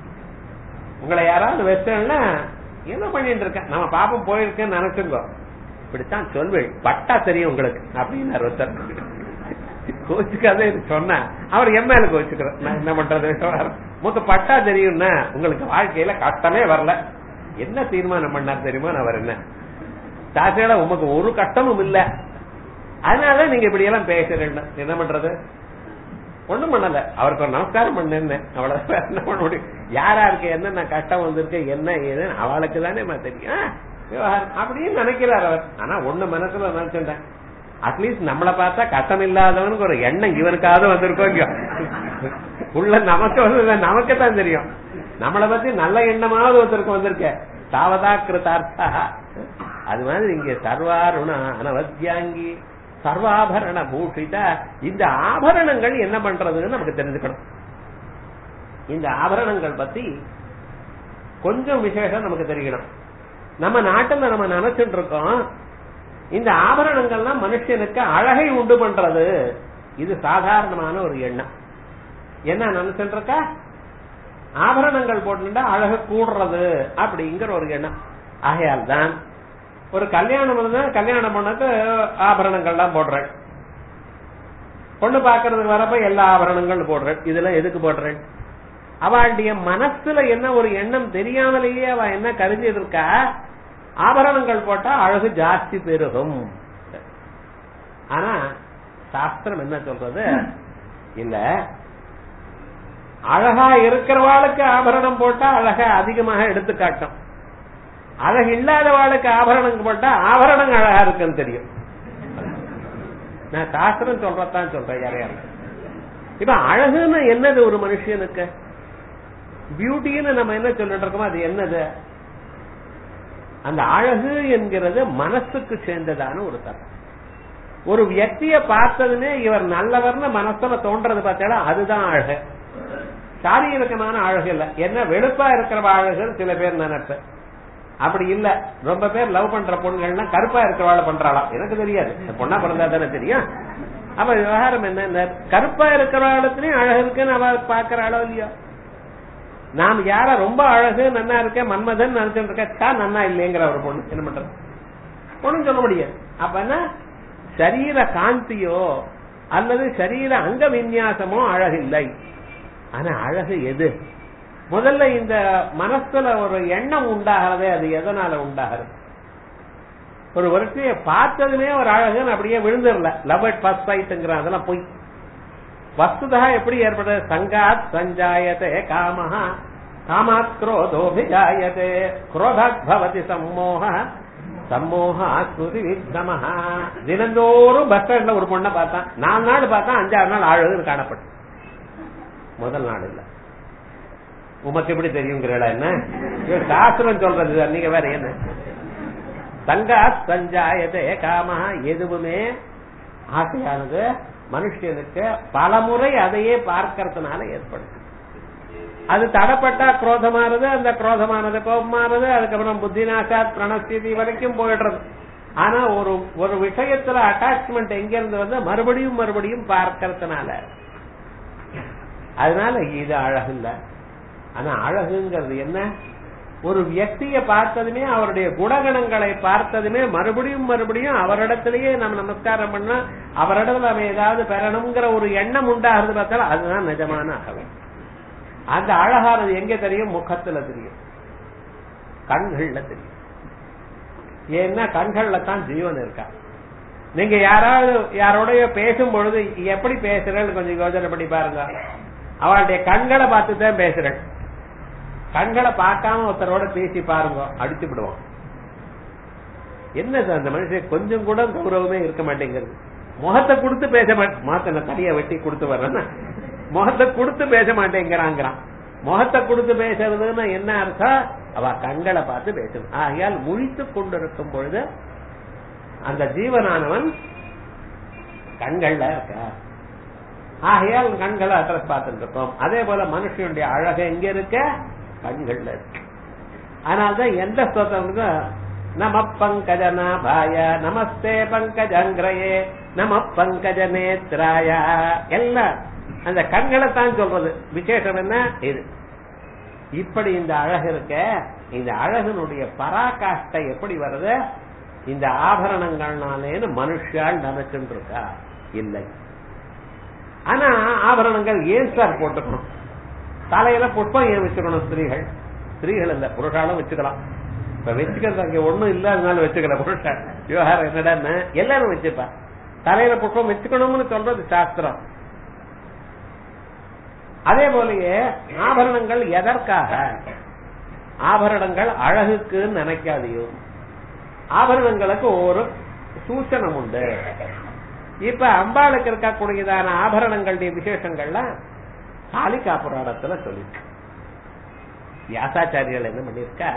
உங்களை யாராவது வச்சோம்னா என்ன பண்ணிட்டு இருக்க நம்ம பாப்பம் போயிருக்கேன்னு நினைச்சுங்க இப்படித்தான் சொல்வேள் பட்டா தெரியும் உங்களுக்கு அப்படின்னு ஒருத்தர் கோச்சுக்காத இது சொன்னா அவர் என் மேல கோச்சுக்கிறேன் நான் என்ன பண்றது மூத்த பட்டா தெரியும்னா உங்களுக்கு வாழ்க்கையில கஷ்டமே வரல என்ன தீர்மானம் பண்ணார் தெரியுமா நான் அவர் என்ன சாட்சியால உமக்கு ஒரு கஷ்டமும் இல்ல அதனால நீங்க இப்படி எல்லாம் பேசுறேன் என்ன பண்றது ஒண்ணும் பண்ணல அவருக்கு ஒரு நமஸ்காரம் பண்ணேன் அவ்வளவு என்ன பண்ண முடியும் யாராருக்கு என்னென்ன கஷ்டம் வந்திருக்கு என்ன ஏதுன்னு அவளுக்கு தானே தெரியும் ஆ, விவகாரம் அப்படின்னு நினைக்கிறார் அவர் ஆனா ஒண்ணு மனசுல நினைச்சிட்டேன் அட்லீஸ்ட் நம்மள பார்த்தா கஷ்டம் இல்லாதவனுக்கு ஒரு எண்ணம் இவனுக்காவது வந்திருக்கோம் இங்க. உள்ள நமக்கு வந்து நமக்கு தான் தெரியும் நம்மளை பத்தி நல்ல எண்ணமாவது ஒருத்தருக்கு வந்திருக்க சாவதா கிருதார்த்தா அது மாதிரி இங்க சர்வாருண அனவத்தியாங்கி சர்வாபரண பூஷித இந்த ஆபரணங்கள் என்ன பண்றதுன்னு நமக்கு தெரிஞ்சுக்கணும் இந்த ஆபரணங்கள் பத்தி கொஞ்சம் விசேஷம் நமக்கு தெரியணும் நம்ம நாட்டுல நம்ம நினைச்சுட்டு இருக்கோம் இந்த ஆபரணங்கள்லாம் மனுஷனுக்கு அழகை உண்டு பண்றது இது சாதாரணமான ஒரு எண்ணம் என்ன நினைச்சுட்டு இருக்கா ஆபரணங்கள் போட்டுட்டா அழகு கூடுறது அப்படிங்கிற ஒரு எண்ணம் ஆகையால் தான் ஒரு கல்யாணம் இருந்தா கல்யாணம் பண்ணக்கு ஆபரணங்கள்லாம் போடுறேன் பொண்ணு பாக்குறதுக்கு வரப்ப எல்லா ஆபரணங்களும் போடுறேன் இதெல்லாம் எதுக்கு போடுறேன் அவளுடைய மனசுல என்ன ஒரு எண்ணம் தெரியாமலேயே அவ என்ன கருதிட்டு இருக்கா ஆபரணங்கள் போட்டா அழகு ஜாஸ்தி பெருகும் ஆனா சாஸ்திரம் என்ன சொல்றது இல்ல அழகா இருக்கிறவாளுக்கு ஆபரணம் போட்டா அழகா அதிகமாக எடுத்து காட்டும் அழகு இல்லாதவாளுக்கு ஆபரணம் போட்டா ஆபரணம் அழகா இருக்குன்னு தெரியும் நான் சாஸ்திரம் சொல்றதான் சொல்றேன் யாரையா இப்ப அழகுன்னு என்னது ஒரு மனுஷனுக்கு பியூட்டின்னு நம்ம என்ன சொல்லிட்டு இருக்கோமோ அது என்னது அந்த அழகு என்கிறது மனசுக்கு சேர்ந்ததான ஒரு தரம் ஒரு வியக்திய பார்த்ததுமே இவர் நல்லவர்னு மனசுல தோன்றது பார்த்தாலும் அதுதான் அழகு சாரீரகமான அழகு இல்ல என்ன வெளுப்பா இருக்கிற அழகுன்னு சில பேர் நினைப்ப அப்படி இல்ல ரொம்ப பேர் லவ் பண்ற பொண்ணுகள்லாம் கருப்பா இருக்கிறவாள் பண்றாளாம் எனக்கு தெரியாது இந்த பொண்ணா பிறந்தா தானே தெரியும் அப்ப விவகாரம் என்ன கருப்பா இருக்கிறவாளத்துலயும் அழகு இருக்குன்னு அவ பாக்குறாளோ இல்லையோ நாம் யார ரொம்ப அழகு நன்னா இருக்கேன் மன்மதன் நினைச்சுட்டு இருக்கா நன்னா இல்லைங்கிற ஒரு பொண்ணு என்ன பண்றது ஒண்ணும் சொல்ல முடியாது அப்ப என்ன சரீர காந்தியோ அல்லது சரீர அங்க விநியாசமோ அழகு இல்லை ஆனா அழகு எது முதல்ல இந்த மனசுல ஒரு எண்ணம் உண்டாகிறதே அது எதனால உண்டாகிறது ஒரு வருஷத்தைய பார்த்ததுமே ஒரு அழகுன்னு அப்படியே விழுந்துடல லவ் அட் ஃபர்ஸ்ட் சைட்ங்கிற அதெல்லாம் போய் வஸ்துதா எப்படி ஏற்படுது சங்காத் சஞ்சாயத்தே காமஹா காமாத் குரோதோபிஜாயத்தே குரோதாத் பவதி சம்மோக சம்மோகா ஸ்மிருதி விக்ரமஹா தினந்தோறும் பஸ் ஸ்டாண்ட்ல ஒரு பொண்ணை பார்த்தான் நாலு நாள் பார்த்தா அஞ்சாறு நாள் அழகுன்னு காணப்படும் முதல் நாள் இல்ல உமக்கு எப்படி தெரியுங்கிறா என்ன சாஸ்திரம் சொல்றது நீங்க வேற என்ன சங்கா சஞ்சாயதே காம எதுவுமே ஆசையானது மனுஷனுக்கு பலமுறை அதையே பார்க்கறதுனால ஏற்படுது அது தடப்பட்டா குரோதமானது அந்த குரோதமானது கோபமானது அதுக்கப்புறம் புத்திநாசாத் பிரணஸ்திதி வரைக்கும் போயிடுறது ஆனா ஒரு ஒரு விஷயத்துல அட்டாச்மெண்ட் எங்க இருந்து வந்து மறுபடியும் மறுபடியும் பார்க்கறதுனால அதனால இது அழகு இல்ல ஆனா அழகுங்கிறது என்ன ஒரு வியக்திய பார்த்ததுமே அவருடைய குணகணங்களை பார்த்ததுமே மறுபடியும் மறுபடியும் அவரிடத்திலேயே நம்ம நமஸ்காரம் பண்ணா அவரிடத்துல நம்ம ஏதாவது பெறணுங்கிற ஒரு எண்ணம் உண்டாகிறது பார்த்தாலும் அதுதான் நிஜமான அகவை அந்த அழகானது எங்க தெரியும் முகத்துல தெரியும் கண்கள்ல தெரியும் ஏன்னா கண்கள்ல தான் ஜீவன் இருக்கா நீங்க யாராவது யாரோடய பேசும் பொழுது எப்படி பேசுறேன்னு கொஞ்சம் யோசனை பண்ணி பாருங்க அவளுடைய கண்களை பார்த்து தான் பேசுறேன் கண்களை பார்க்காம ஒருத்தரோட பேசி பாருங்க அடிச்சு விடுவான் என்ன அந்த மனுஷன் கொஞ்சம் கூட கௌரவமே இருக்க மாட்டேங்கிறது முகத்தை கொடுத்து பேச மாட்டேன் முகத்தை தனியா வெட்டி கொடுத்து வர்றேன்னா முகத்தை கொடுத்து பேச மாட்டேங்கிறாங்கிறான் முகத்தை கொடுத்து பேசுறதுன்னா என்ன அர்த்தம் அவ கண்களை பார்த்து பேசணும் ஆகையால் முழித்து கொண்டிருக்கும் பொழுது அந்த ஜீவனானவன் கண்கள்ல இருக்க ஆகையால் கண்களை அட்ரஸ் பார்த்துட்டு இருக்கோம் அதே போல மனுஷனுடைய அழகு எங்க இருக்க கண்கள்ல இருக்கு அதனால்தான் எந்த ஸ்தோத்திரம் நம பங்கஜ நாபாய நமஸ்தே பங்கஜங்கிரயே நம பங்கஜ நேத்ராய எல்லாம் அந்த கண்களை தான் சொல்றது விசேஷம் என்ன இது இப்படி இந்த அழகு இருக்க இந்த அழகனுடைய பராகாஷ்டை எப்படி வருது இந்த ஆபரணங்கள்னாலேன்னு மனுஷால் நினைச்சுட்டு இருக்கா இல்லை ஆனா ஆபரணங்கள் ஏன் சார் போட்டுக்கணும் தலையில புஷ்பம் ஏன் வச்சுக்கணும் ஸ்திரீகள் ஸ்திரீகள் இல்ல புருஷாலும் வச்சுக்கலாம் இப்ப வச்சுக்கிறது அங்க ஒண்ணும் இல்லாதனால வச்சுக்கல புருஷன் விவகாரம் என்னடா எல்லாரும் வச்சுப்பா தலையில புஷ்பம் வச்சுக்கணும்னு சொல்றது சாஸ்திரம் அதே போலயே ஆபரணங்கள் எதற்காக ஆபரணங்கள் அழகுக்கு நினைக்காதையோ ஆபரணங்களுக்கு ஒரு சூச்சனம் உண்டு இப்ப அம்பாளுக்கு இருக்கக்கூடியதான ஆபரணங்களுடைய விசேஷங்கள்லாம் காளிகா புராணத்துல சொல்லிருக்கு வியாசாச்சாரியர்கள் என்ன பண்ணிருக்கா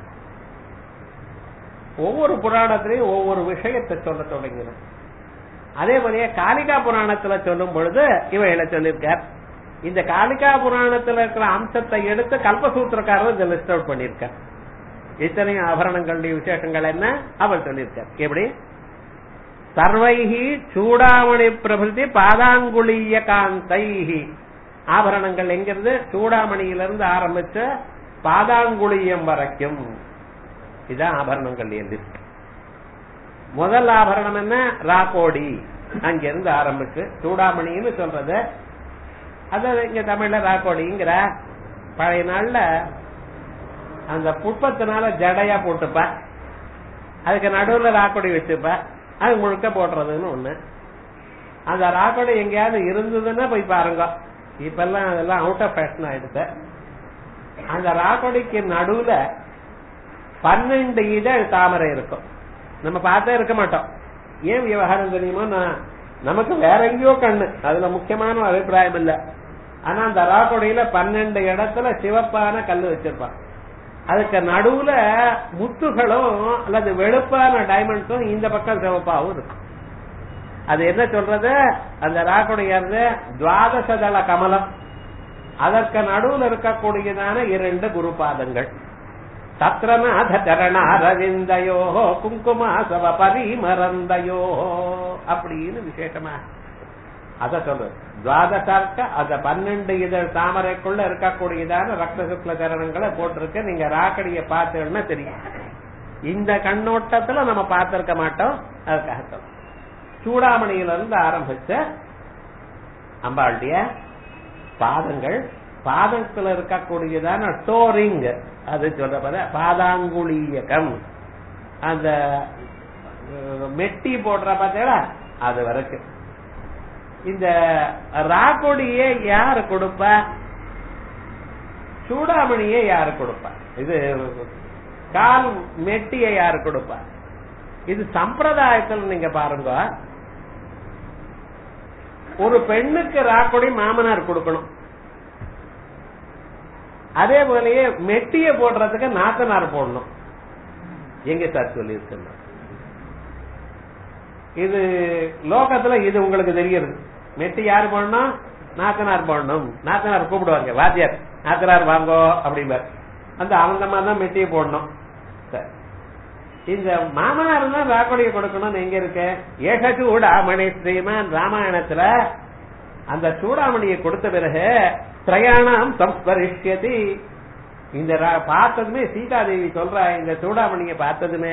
ஒவ்வொரு புராணத்திலையும் ஒவ்வொரு விஷயத்தை சொல்ல தொடங்கினோம் அதே மாதிரியே காளிகா புராணத்துல சொல்லும் பொழுது இவைகளை சொல்லியிருக்கார் இந்த காளிகா புராணத்துல இருக்கிற அம்சத்தை எடுத்து கல்பசூத்திரக்காரர் இந்த லிஸ்ட் அவுட் பண்ணிருக்கார் இத்தனையும் ஆபரணங்களுடைய விசேஷங்கள் என்ன அவர் சொல்லியிருக்கார் எப்படி சர்வைகி சூடாமணி பிரபிருதி பாதாங்குளிய காந்தைஹி ஆபரணங்கள் எங்கிறது சூடாமணியிலிருந்து ஆரம்பிச்ச பாதாங்குளியம் வரைக்கும் இதான் ஆபரணங்கள் லிஸ்ட் முதல் ஆபரணம் என்ன ராக்கோடி அங்கிருந்து ஆரம்பிச்சு சூடாமணின்னு சொல்றது அது இங்க தமிழ்ல ராக்கோடிங்கிற பழைய நாள்ல அந்த புட்பத்தினால ஜடையா போட்டுப்ப அதுக்கு நடுவுல ராக்கொடி வச்சுப்ப அது முழுக்க போடுறதுன்னு ஒண்ணு அந்த ராக்கொடி எங்கேயாவது இருந்ததுன்னா போய் பாருங்க இப்பெல்லாம் அதெல்லாம் அவுட் ஆஃப் ஃபேஷன் ஆயிடுச்சு அந்த ராக்கொடிக்கு நடுவுல பன்னெண்டு இதழ் தாமரை இருக்கும் நம்ம பார்த்தே இருக்க மாட்டோம் ஏன் விவகாரம் தெரியுமோ நான் நமக்கு வேற எங்கேயோ கண்ணு அதுல முக்கியமான அபிப்பிராயம் இல்ல ஆனா அந்த ராக்கொடியில பன்னெண்டு இடத்துல சிவப்பான கல்லு வச்சிருப்பான் அதுக்கு நடுவுல முத்துகளும் அல்லது வெளுப்பான டைமண்ட்ஸும் இந்த பக்கம் சிவப்பாவும் இருக்கும் அது என்ன சொல்றது அந்த ராக்குடையது துவாதசதள கமலம் அதற்கு நடுவுல இருக்கக்கூடியதான இரண்டு குருபாதங்கள் தத்ரநாத சரணாரவிந்தயோ குங்குமாசவ பரிமரந்தயோ அப்படின்னு விசேஷமா அத சொல்றது துவாதசார்க்க அத பன்னெண்டு இதழ் தாமரைக்குள்ள இருக்கக்கூடியதான ரத்த சுக்ல சரணங்களை போட்டிருக்க நீங்க ராக்கடிய பார்த்தீங்கன்னா தெரியும் இந்த கண்ணோட்டத்துல நம்ம பார்த்திருக்க மாட்டோம் அதுக்காக சொல்றோம் சூடாமணியில இருந்து ஆரம்பிச்ச அம்பாளுடைய பாதங்கள் பாதத்துல இருக்கக்கூடியதான டோரிங் அது சொல்ற பாதாங்குழியகம் அந்த மெட்டி போடுற பார்த்தீங்களா அது வரைக்கும் இந்த ராக்கொடியே யாரு கொடுப்பா சூடாமணியே யாரு கொடுப்பா இது கால் மெட்டியை யாரு கொடுப்பா இது சம்பிரதாயத்தில் நீங்க பாருங்க ஒரு பெண்ணுக்கு ராக்கொடி மாமனார் கொடுக்கணும் அதே போலயே மெட்டிய போடுறதுக்கு நாத்தனார் போடணும் எங்க சார் சொல்லி இது லோகத்துல இது உங்களுக்கு தெரியுது மெட்டி யாரு போடணும் நாத்தனார் போடணும் நாத்தனார் கூப்பிடுவாங்க வாத்தியார் நாத்தனார் வாங்கோ அப்படிம்பார் அந்த அவங்க தான் மெட்டியை போடணும் சரி இந்த மாமனார் தான் ராக்கொடியை கொடுக்கணும்னு எங்க இருக்கு ஏக சூடாமணி ஸ்ரீமான் ராமாயணத்துல அந்த சூடாமணியை கொடுத்த பிறகு திரயாணம் சம்ஸ்பரிஷ்யதி இந்த பார்த்ததுமே சீதாதேவி சொல்ற இந்த சூடாமணியை பார்த்ததுமே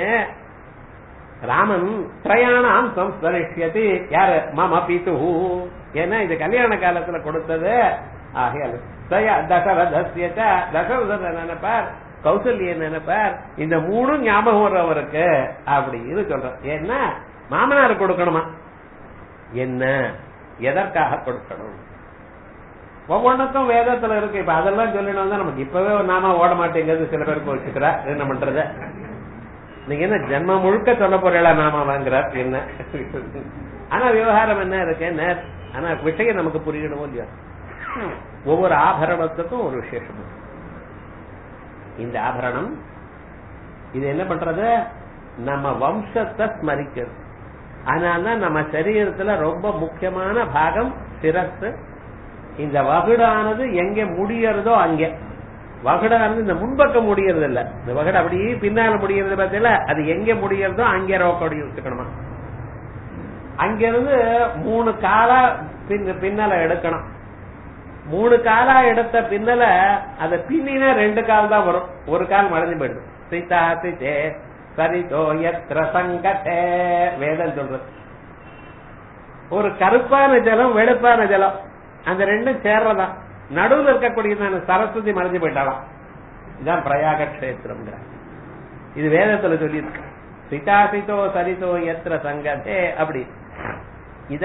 ராமன் திரயாணம் சம்ஸ்பரிஷ்யதி யாரு மம பித்து ஏன்னா இது கல்யாண காலத்துல கொடுத்தது ஆகையால் தசரதசிய தசரத நினைப்பார் கௌசல்ய நினைப்பார் இந்த மூணும் ஞாபகம் வர்றவருக்கு அப்படின்னு சொல்ற ஏன்னா மாமனார் கொடுக்கணுமா என்ன எதற்காக கொடுக்கணும் ஒவ்வொன்றுக்கும் வேதத்துல இருக்கு இப்ப அதெல்லாம் சொல்லணும் தான் நமக்கு இப்பவே ஒரு நாம ஓட மாட்டேங்கிறது சில பேருக்கு வச்சுக்கிறா என்ன பண்றது நீங்க என்ன ஜென்ம முழுக்க சொல்ல போறீங்களா நாம வாங்குறார் என்ன ஆனா விவகாரம் என்ன இருக்கு ஆனா விஷயம் நமக்கு புரியணும் இல்லையா ஒவ்வொரு ஆபரணத்துக்கும் ஒரு விசேஷம் இந்த ஆபரணம் இது என்ன பண்றது நம்ம வம்சத்தை ஸ்மரிக்கிறது அதனால்தான் நம்ம சரீரத்துல ரொம்ப முக்கியமான பாகம் சிரஸ் இந்த வகுடானது எங்க முடியறதோ அங்க வகுடானது இந்த முன்பக்கம் முடியறது இல்ல இந்த வகுடு அப்படியே பின்னால முடியறது பார்த்தீங்களா அது எங்க முடியறதோ அங்கே ரோக்கடி வச்சுக்கணுமா அங்கிருந்து மூணு காலா பின் பின்னால எடுக்கணும் மூணு காலா எடுத்த பின்னல அத பின்னினா ரெண்டு கால் தான் வரும் ஒரு கால் மறைஞ்சு போயிடுது சீதா சித்தே சரிதோ எத்திர சங்கட்டே வேதம் சொல்றது ஒரு கருப்பான ஜலம் வெளுப்பான ஜலம் அந்த ரெண்டும் சேர்றதான் நடுவில் இருக்கக்கூடியதான சரஸ்வதி மறைஞ்சு போயிட்டாலாம் இதுதான் பிரயாக கஷேத்திரம் இது வேதத்துல சொல்லியிருக்கு சிதாசிதோ சரிதோ எத்திர சங்கதே அப்படி இத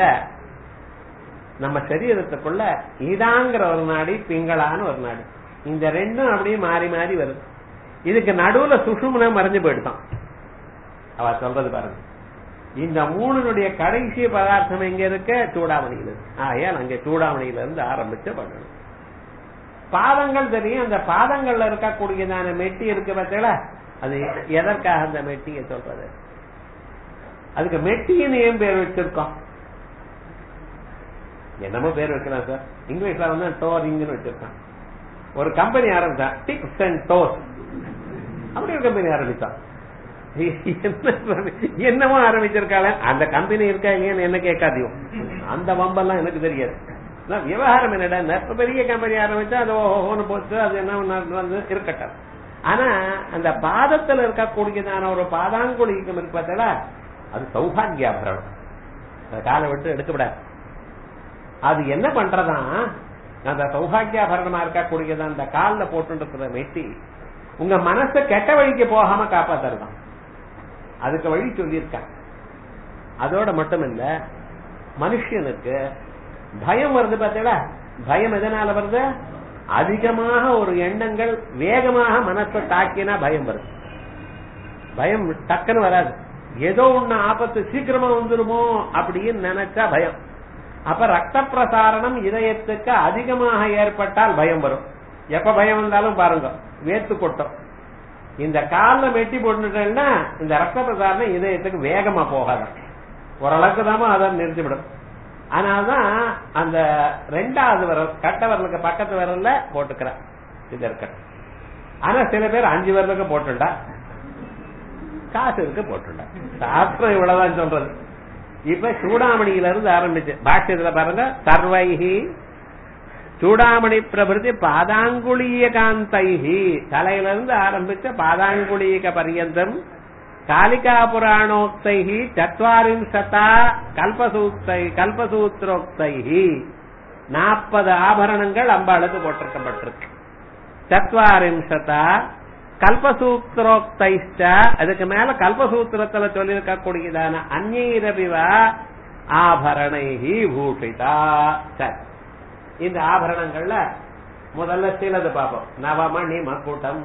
நம்ம சரீரத்துக்குள்ள இதாங்கிற ஒரு நாடி பிங்களான்னு ஒரு நாடி இந்த ரெண்டும் அப்படியே மாறி மாறி வருது இதுக்கு நடுவுல சுஷும்னா மறைஞ்சு போயிடுதான் அவ சொல்றது பாருங்க இந்த மூணுனுடைய கடைசி பதார்த்தம் எங்க இருக்க சூடாமணியில இருக்கு ஆகையால் அங்க சூடாமணியில இருந்து ஆரம்பிச்சு பண்ணணும் பாதங்கள் தெரியும் அந்த பாதங்கள்ல இருக்கக்கூடியதான மெட்டி இருக்கு பார்த்தீங்களா அது எதற்காக அந்த மெட்டியை சொல்றது அதுக்கு மெட்டின்னு ஏன் பேர் வச்சிருக்கோம் என்னமோ பேர் வைக்கலாம் சார் இங்கிலீஷ்ல வந்து டோரிங்னு வச்சிருக்கான் ஒரு கம்பெனி ஆரம்பிச்சான் டிக்ஸ் அண்ட் டோஸ் அப்படி ஒரு கம்பெனி ஆரம்பிச்சான் என்னமோ ஆரம்பிச்சிருக்காங்க அந்த கம்பெனி இருக்கா இல்லையான்னு என்ன கேட்காதியும் அந்த வம்பெல்லாம் எனக்கு தெரியாது விவகாரம் என்னடா இப்ப பெரிய கம்பெனி ஆரம்பிச்சா அது ஓஹோன்னு போச்சு அது என்ன வந்து இருக்கட்டும் ஆனா அந்த பாதத்துல இருக்கக்கூடியதான ஒரு பாதாங்குழிக்கம் இருக்கு பார்த்தா அது சௌபாகியாபரணம் காலை விட்டு எடுக்கப்படாது அது என்ன பண்றதா அந்த சௌபாகியாபரணமா இருக்கக்கூடியது அந்த காலில் போட்டு இருக்கிற மெட்டி உங்க மனச கெட்ட வழிக்கு போகாம காப்பாத்துறதான் அதுக்கு வழி சொல்லியிருக்காங்க அதோட மட்டும் இல்ல மனுஷனுக்கு பயம் வருது பார்த்தீங்களா பயம் எதனால வருது அதிகமாக ஒரு எண்ணங்கள் வேகமாக மனசை தாக்கினா பயம் வருது பயம் டக்குன்னு வராது ஏதோ ஒண்ணு ஆபத்து சீக்கிரமா வந்துருமோ அப்படின்னு நினைச்சா பயம் அப்ப ரத்த பிரசாரணம் இதயத்துக்கு அதிகமாக ஏற்பட்டால் பயம் வரும் எப்ப பயம் வந்தாலும் பாருங்க வேத்து கொட்டும் இந்த கால்ல வெட்டி போட்டுட்டேன்னா இந்த ரத்த பிரசாரணம் இதயத்துக்கு வேகமா போகாது ஓரளவுக்கு தான் அதை நிறுத்திவிடும் அதனாலதான் அந்த ரெண்டாவது விரல் கட்ட விரலுக்கு பக்கத்து விரல்ல போட்டுக்கிறேன் இது இருக்க ஆனா சில பேர் அஞ்சு பேருக்கு போட்டுண்டா காசு இருக்கு போட்டுண்டா சாஸ்திரம் இவ்வளவுதான் சொல்றது இப்ப சூடாமணியில இருந்து ஆரம்பிச்சு பாஷ்யத்துல பாருங்க சர்வைஹி சூடாமணி பிரபிருதி பாதாங்குளிய காந்தைஹி தலையில இருந்து ஆரம்பிச்ச பாதாங்குளியக பரியந்தம் காலிகா புராணோக்தைஹி சத்வாரிம்சதா கல்பசூக்தை கல்பசூத்ரோக்தைஹி நாற்பது ஆபரணங்கள் அம்பாளுக்கு போட்டிருக்கப்பட்டிருக்கு சத்வாரிம்சதா கல்பசூத்திரோக்தைஷ்ட அதுக்கு மேல கல்பசூத்திரத்துல சொல்லியிருக்கக்கூடியதான அந்நீரபிவா ஆபரணைஹி பூஷிதா சரி இந்த ஆபரணங்கள்ல முதல்ல சிலது பார்ப்போம் நவமணி மக்குட்டம்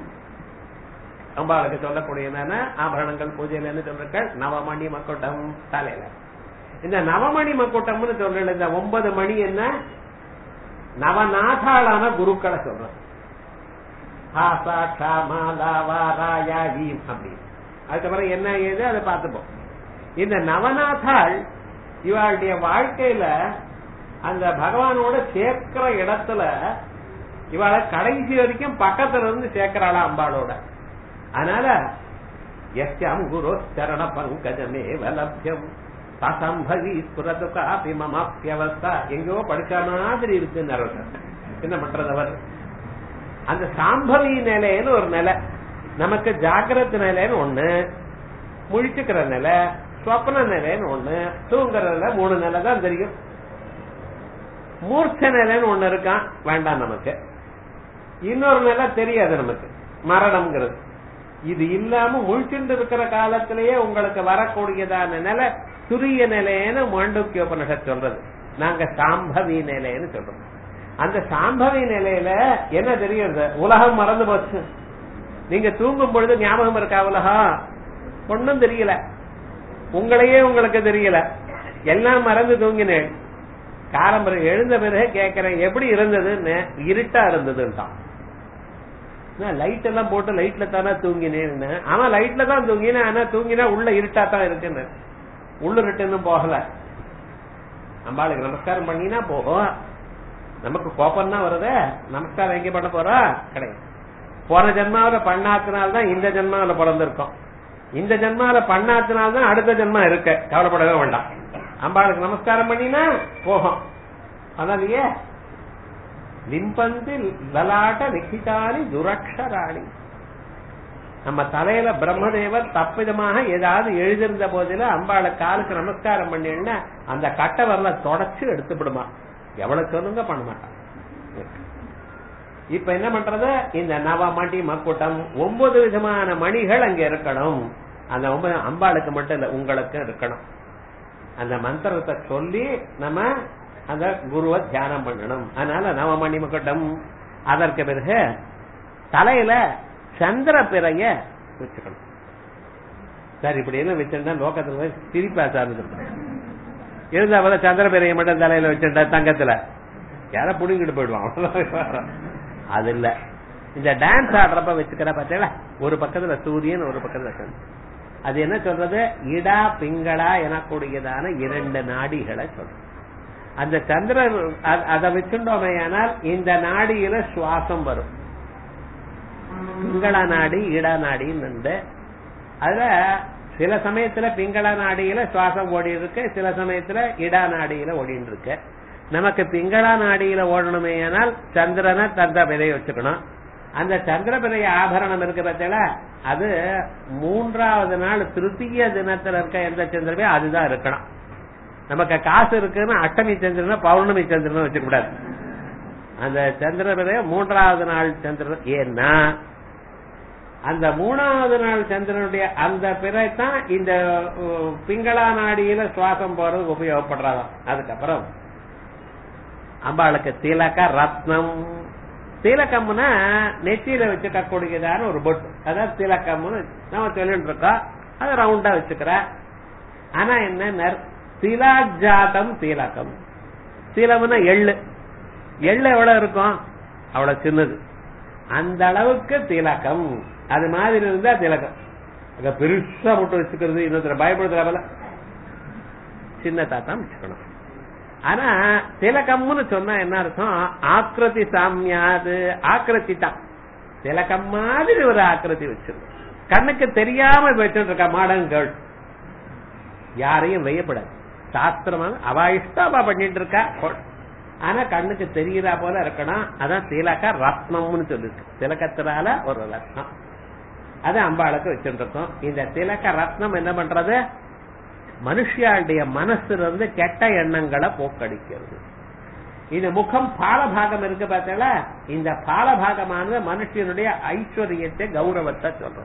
அம்பாளுக்கு சொல்லக்கூடியதான ஆபரணங்கள் பூஜையில என்ன சொல்றீர்கள் நவமணி மக்குட்டம் தலையில இந்த நவமணி மக்குட்டம்னு சொல்ற இந்த ஒன்பது மணி என்ன நவநாதாளான குருக்களை சொல்றோம் ஹாசா க்ஷாமா லாவா ராயா ஈம் அப்படி அதுக்கப்புறம் என்ன ஏது அதை பார்த்துப்போம் இந்த நவநாதாள் இவளுடைய வாழ்க்கையில அந்த பகவானோட சேர்க்கிற இடத்துல இவாளை கடைசி வரைக்கும் பக்கத்துல இருந்து சேர்க்கிறாளா அம்பாளோட அதனால எஸ்யாம் குரு சரண பங்கஜமே வலபியம் தசம்பவி ஸ்புரது காபி மமாப்பியவஸ்தா எங்கேயோ படிச்ச மாதிரி இருக்கு என்ன பண்றது அவர் அந்த சாம்பவி நிலைன்னு ஒரு நிலை நமக்கு ஜாக்கிரத நிலைன்னு ஒண்ணு முழிச்சுக்கிற நிலை சொப்ன நிலைன்னு ஒண்ணு தூங்குறதுல மூணு நிலை தான் தெரியும் மூர்ச்ச நிலைன்னு ஒண்ணு இருக்கான் வேண்டாம் நமக்கு இன்னொரு நிலை தெரியாது நமக்கு மரணம்ங்கிறது இது இல்லாம முழிச்சுட்டு இருக்கிற காலத்திலேயே உங்களுக்கு வரக்கூடியதான நிலை துரிய நிலைன்னு மாண்டூக்கிய உபனிஷத் சொல்றது நாங்க சாம்பவி நிலைன்னு சொல்றோம் அந்த சாம்பவி நிலையில என்ன தெரியுது உலகம் மறந்து போச்சு நீங்க தூங்கும் பொழுது ஞாபகம் இருக்கா உலகம் ஒன்னும் தெரியல உங்களையே உங்களுக்கு தெரியல எல்லாம் மறந்து தூங்கினேன் காலம்பரம் எழுந்த பிறகு கேட்கிறேன் எப்படி இருந்ததுன்னு இருட்டா இருந்ததுன்ட்டான் லைட் எல்லாம் போட்டு லைட்ல தானே தூங்கினேன்னு ஆமா லைட்ல தான் தூங்கினேன் ஆனா தூங்கினா உள்ள இருட்டா தான் இருக்குன்னு உள்ளுருட்டு இன்னும் போகல அம்பாளுக்கு நமஸ்காரம் பண்ணினா போகும் நமக்கு கோபம் தான் வருது நமஸ்காரம் எங்க பண்ண போறோம் கிடையாது போன ஜென்மாவில பண்ணாத்தினால்தான் இந்த ஜென்மாவில பிறந்திருக்கோம் இந்த ஜென்மாவில பண்ணாத்தினால்தான் அடுத்த ஜென்மா இருக்க கவலைப்படவே வேண்டாம் அம்பாளுக்கு நமஸ்காரம் பண்ணினா போகும் அதனாலயே லிம்பந்தி லலாட்ட லிখিতাனி துரக்ஷராணி நம்ம தலையில பிரம்மதேவர் தப்பிதமாக ஏதாவது எழுதிருந்த போதில அம்பாளை காலுக்கு நமஸ்காரம் பண்ணினா அந்த கட்டை வரல தொடச்சு எடுத்து விடுமா எவ்வளவு சொல்லுங்க பண்ண மாட்டான் இப்ப என்ன பண்றது இந்த நவமணி மக்குட்டம் ஒன்பது விதமான மணிகள் அங்க இருக்கணும் அந்த ஒன்பது அம்பாளுக்கு மட்டும் இல்ல உங்களுக்கு இருக்கணும் அந்த மந்திரத்தை சொல்லி நம்ம அந்த குருவை தியானம் பண்ணணும் அதனால நவமணி மக்குட்டம் அதற்கு பிறகு தலையில சந்திர பிறைய வச்சுக்கணும் சார் இப்படி என்ன வச்சிருந்தா லோகத்துல சிரிப்பா சார் இருந்தா போல சந்திர பிறைய மட்டும் தலையில வச்சிருந்தா தங்கத்துல யார புடிங்கிட்டு போயிடுவான் அது இல்ல இந்த டான்ஸ் ஆடுறப்ப வச்சுக்கிற பார்த்தீங்களா ஒரு பக்கத்துல சூரியன் ஒரு பக்கத்துல சந்திரன் அது என்ன சொல்றது இடா பிங்களா எனக்கூடியதான இரண்டு நாடிகளை சொல்றது அந்த சந்திரன் அதை வச்சுட்டோமே ஆனால் இந்த நாடியில சுவாசம் வரும் பிங்கள நாடி இடா நாடின்னு அதுல சில சமயத்துல பிங்கள நாடியில சுவாசம் ஓடி இருக்கு சில சமயத்துல இடா நாடியில ஓடின்னு இருக்கு நமக்கு பிங்களா நாடியில ஓடணுமே ஆனால் சந்திரனை தந்த விதைய வச்சுக்கணும் அந்த சந்திர பிறைய ஆபரணம் இருக்கு பார்த்தீங்களா அது மூன்றாவது நாள் திருத்திய தினத்துல இருக்க எந்த சந்திரமே அதுதான் இருக்கணும் நமக்கு காசு இருக்குன்னு அஷ்டமி சந்திரன் பௌர்ணமி சந்திரன் வச்சுக்க கூடாது அந்த சந்திர பிறைய மூன்றாவது நாள் சந்திரன் ஏன்னா அந்த மூணாவது நாள் சந்திரனுடைய அந்த பிறை தான் இந்த பிங்களா நாடியில சுவாசம் போறதுக்கு உபயோகப்படுறதாம் அதுக்கப்புறம் அம்பாளுக்கு திலக ரத்னம் திலக்கம்னா நெத்தியில வச்சுக்கக்கூடியதான ஒரு பொட்டு அதாவது திலக்கம்னு நம்ம சொல்லிட்டு இருக்கோம் அது ரவுண்டா வச்சுக்கிற ஆனா என்ன திலாஜாதம் திலக்கம் திலம்னா எள்ளு எள்ளு எவ்வளவு இருக்கும் அவ்வளவு சின்னது அந்த அளவுக்கு திலக்கம் அது மாதிரி இருந்தா திலக்கம் அங்க பெருசா போட்டு வச்சுக்கிறது இன்னொருத்தர பயப்படுத்துறாங்கல்ல சின்னதா தான் வச்சுக்கணும் ஆனா திலகம்னு சொன்னா என்ன அர்த்தம் ஆக்கிருதி சாமியாது ஆக்கிருதி தான் திலகம் மாதிரி ஒரு ஆக்கிருதி வச்சிருக்கும் கண்ணுக்கு தெரியாம வச்சுட்டு இருக்கா மாடர்ன் கேர்ள் யாரையும் வையப்படாது சாஸ்திரமான அவ இஷ்டம் அவ பண்ணிட்டு இருக்கா ஆனா கண்ணுக்கு தெரியறா போல இருக்கணும் அதான் திலக ரத்னம்னு சொல்லிருக்கு திலகத்தினால ஒரு ரத்னம் அது அம்பாளுக்கு வச்சுட்டு இருக்கோம் இந்த திலக ரத்னம் என்ன பண்றது மனுஷியாளுடைய மனசுல இருந்து கெட்ட எண்ணங்களை போக்கடிக்கிறது இந்த முகம் பாலபாகம் இருக்கு பார்த்தீங்களா இந்த பாலபாகமானது மனுஷனுடைய ஐஸ்வர்யத்தை கௌரவத்தை சொல்றோம்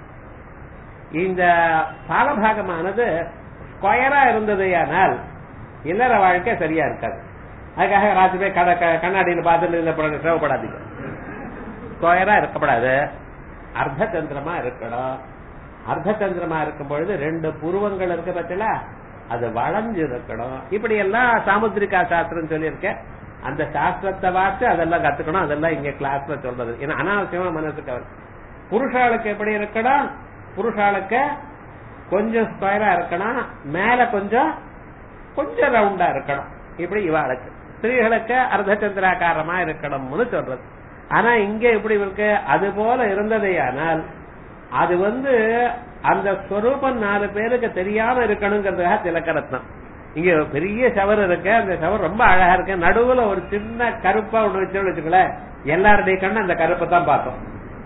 இந்த பாலபாகமானது ஸ்கொயரா இருந்தது ஆனால் இல்லற வாழ்க்கை சரியா இருக்காது அதுக்காக ராத்திரி போய் கடை கண்ணாடியில பார்த்துட்டு சிரமப்படாதீங்க ஸ்கொயரா இருக்கப்படாது அர்த்த சந்திரமா இருக்கணும் அர்த்த சந்திரமா இருக்கும் பொழுது ரெண்டு புருவங்கள் இருக்க பட்சல அது வளைஞ்சு இருக்கணும் இப்படி எல்லாம் சாமுத்திரிகா சாஸ்திரம் சொல்லியிருக்கேன் அந்த சாஸ்திரத்தை பார்த்து அதெல்லாம் கத்துக்கணும் அதெல்லாம் இங்க கிளாஸ்ல சொல்றது ஏன்னா அனாவசியமா மனசுக்கு அவர் புருஷாளுக்கு எப்படி இருக்கணும் புருஷாளுக்கு கொஞ்சம் ஸ்கொயரா இருக்கணும் மேல கொஞ்சம் கொஞ்சம் ரவுண்டா இருக்கணும் இப்படி இவாளுக்கு ஸ்திரீகளுக்கு அர்த்தச்சந்திராகாரமா இருக்கணும்னு சொல்றது ஆனா இங்க எப்படி இருக்கு அது போல இருந்ததே ஆனால் அது வந்து அந்த ஸ்வரூபம் நாலு பேருக்கு தெரியாம இருக்கணுங்கிறதுக்காக திலக்கரத்னம் இங்க பெரிய ஷவர் இருக்கு அந்த ஷவர் ரொம்ப அழகா இருக்கு நடுவுல ஒரு சின்ன கருப்பா ஒண்ணு வச்சு வச்சுக்கல எல்லாருடைய கண்ணு அந்த கருப்பை தான் பார்த்தோம்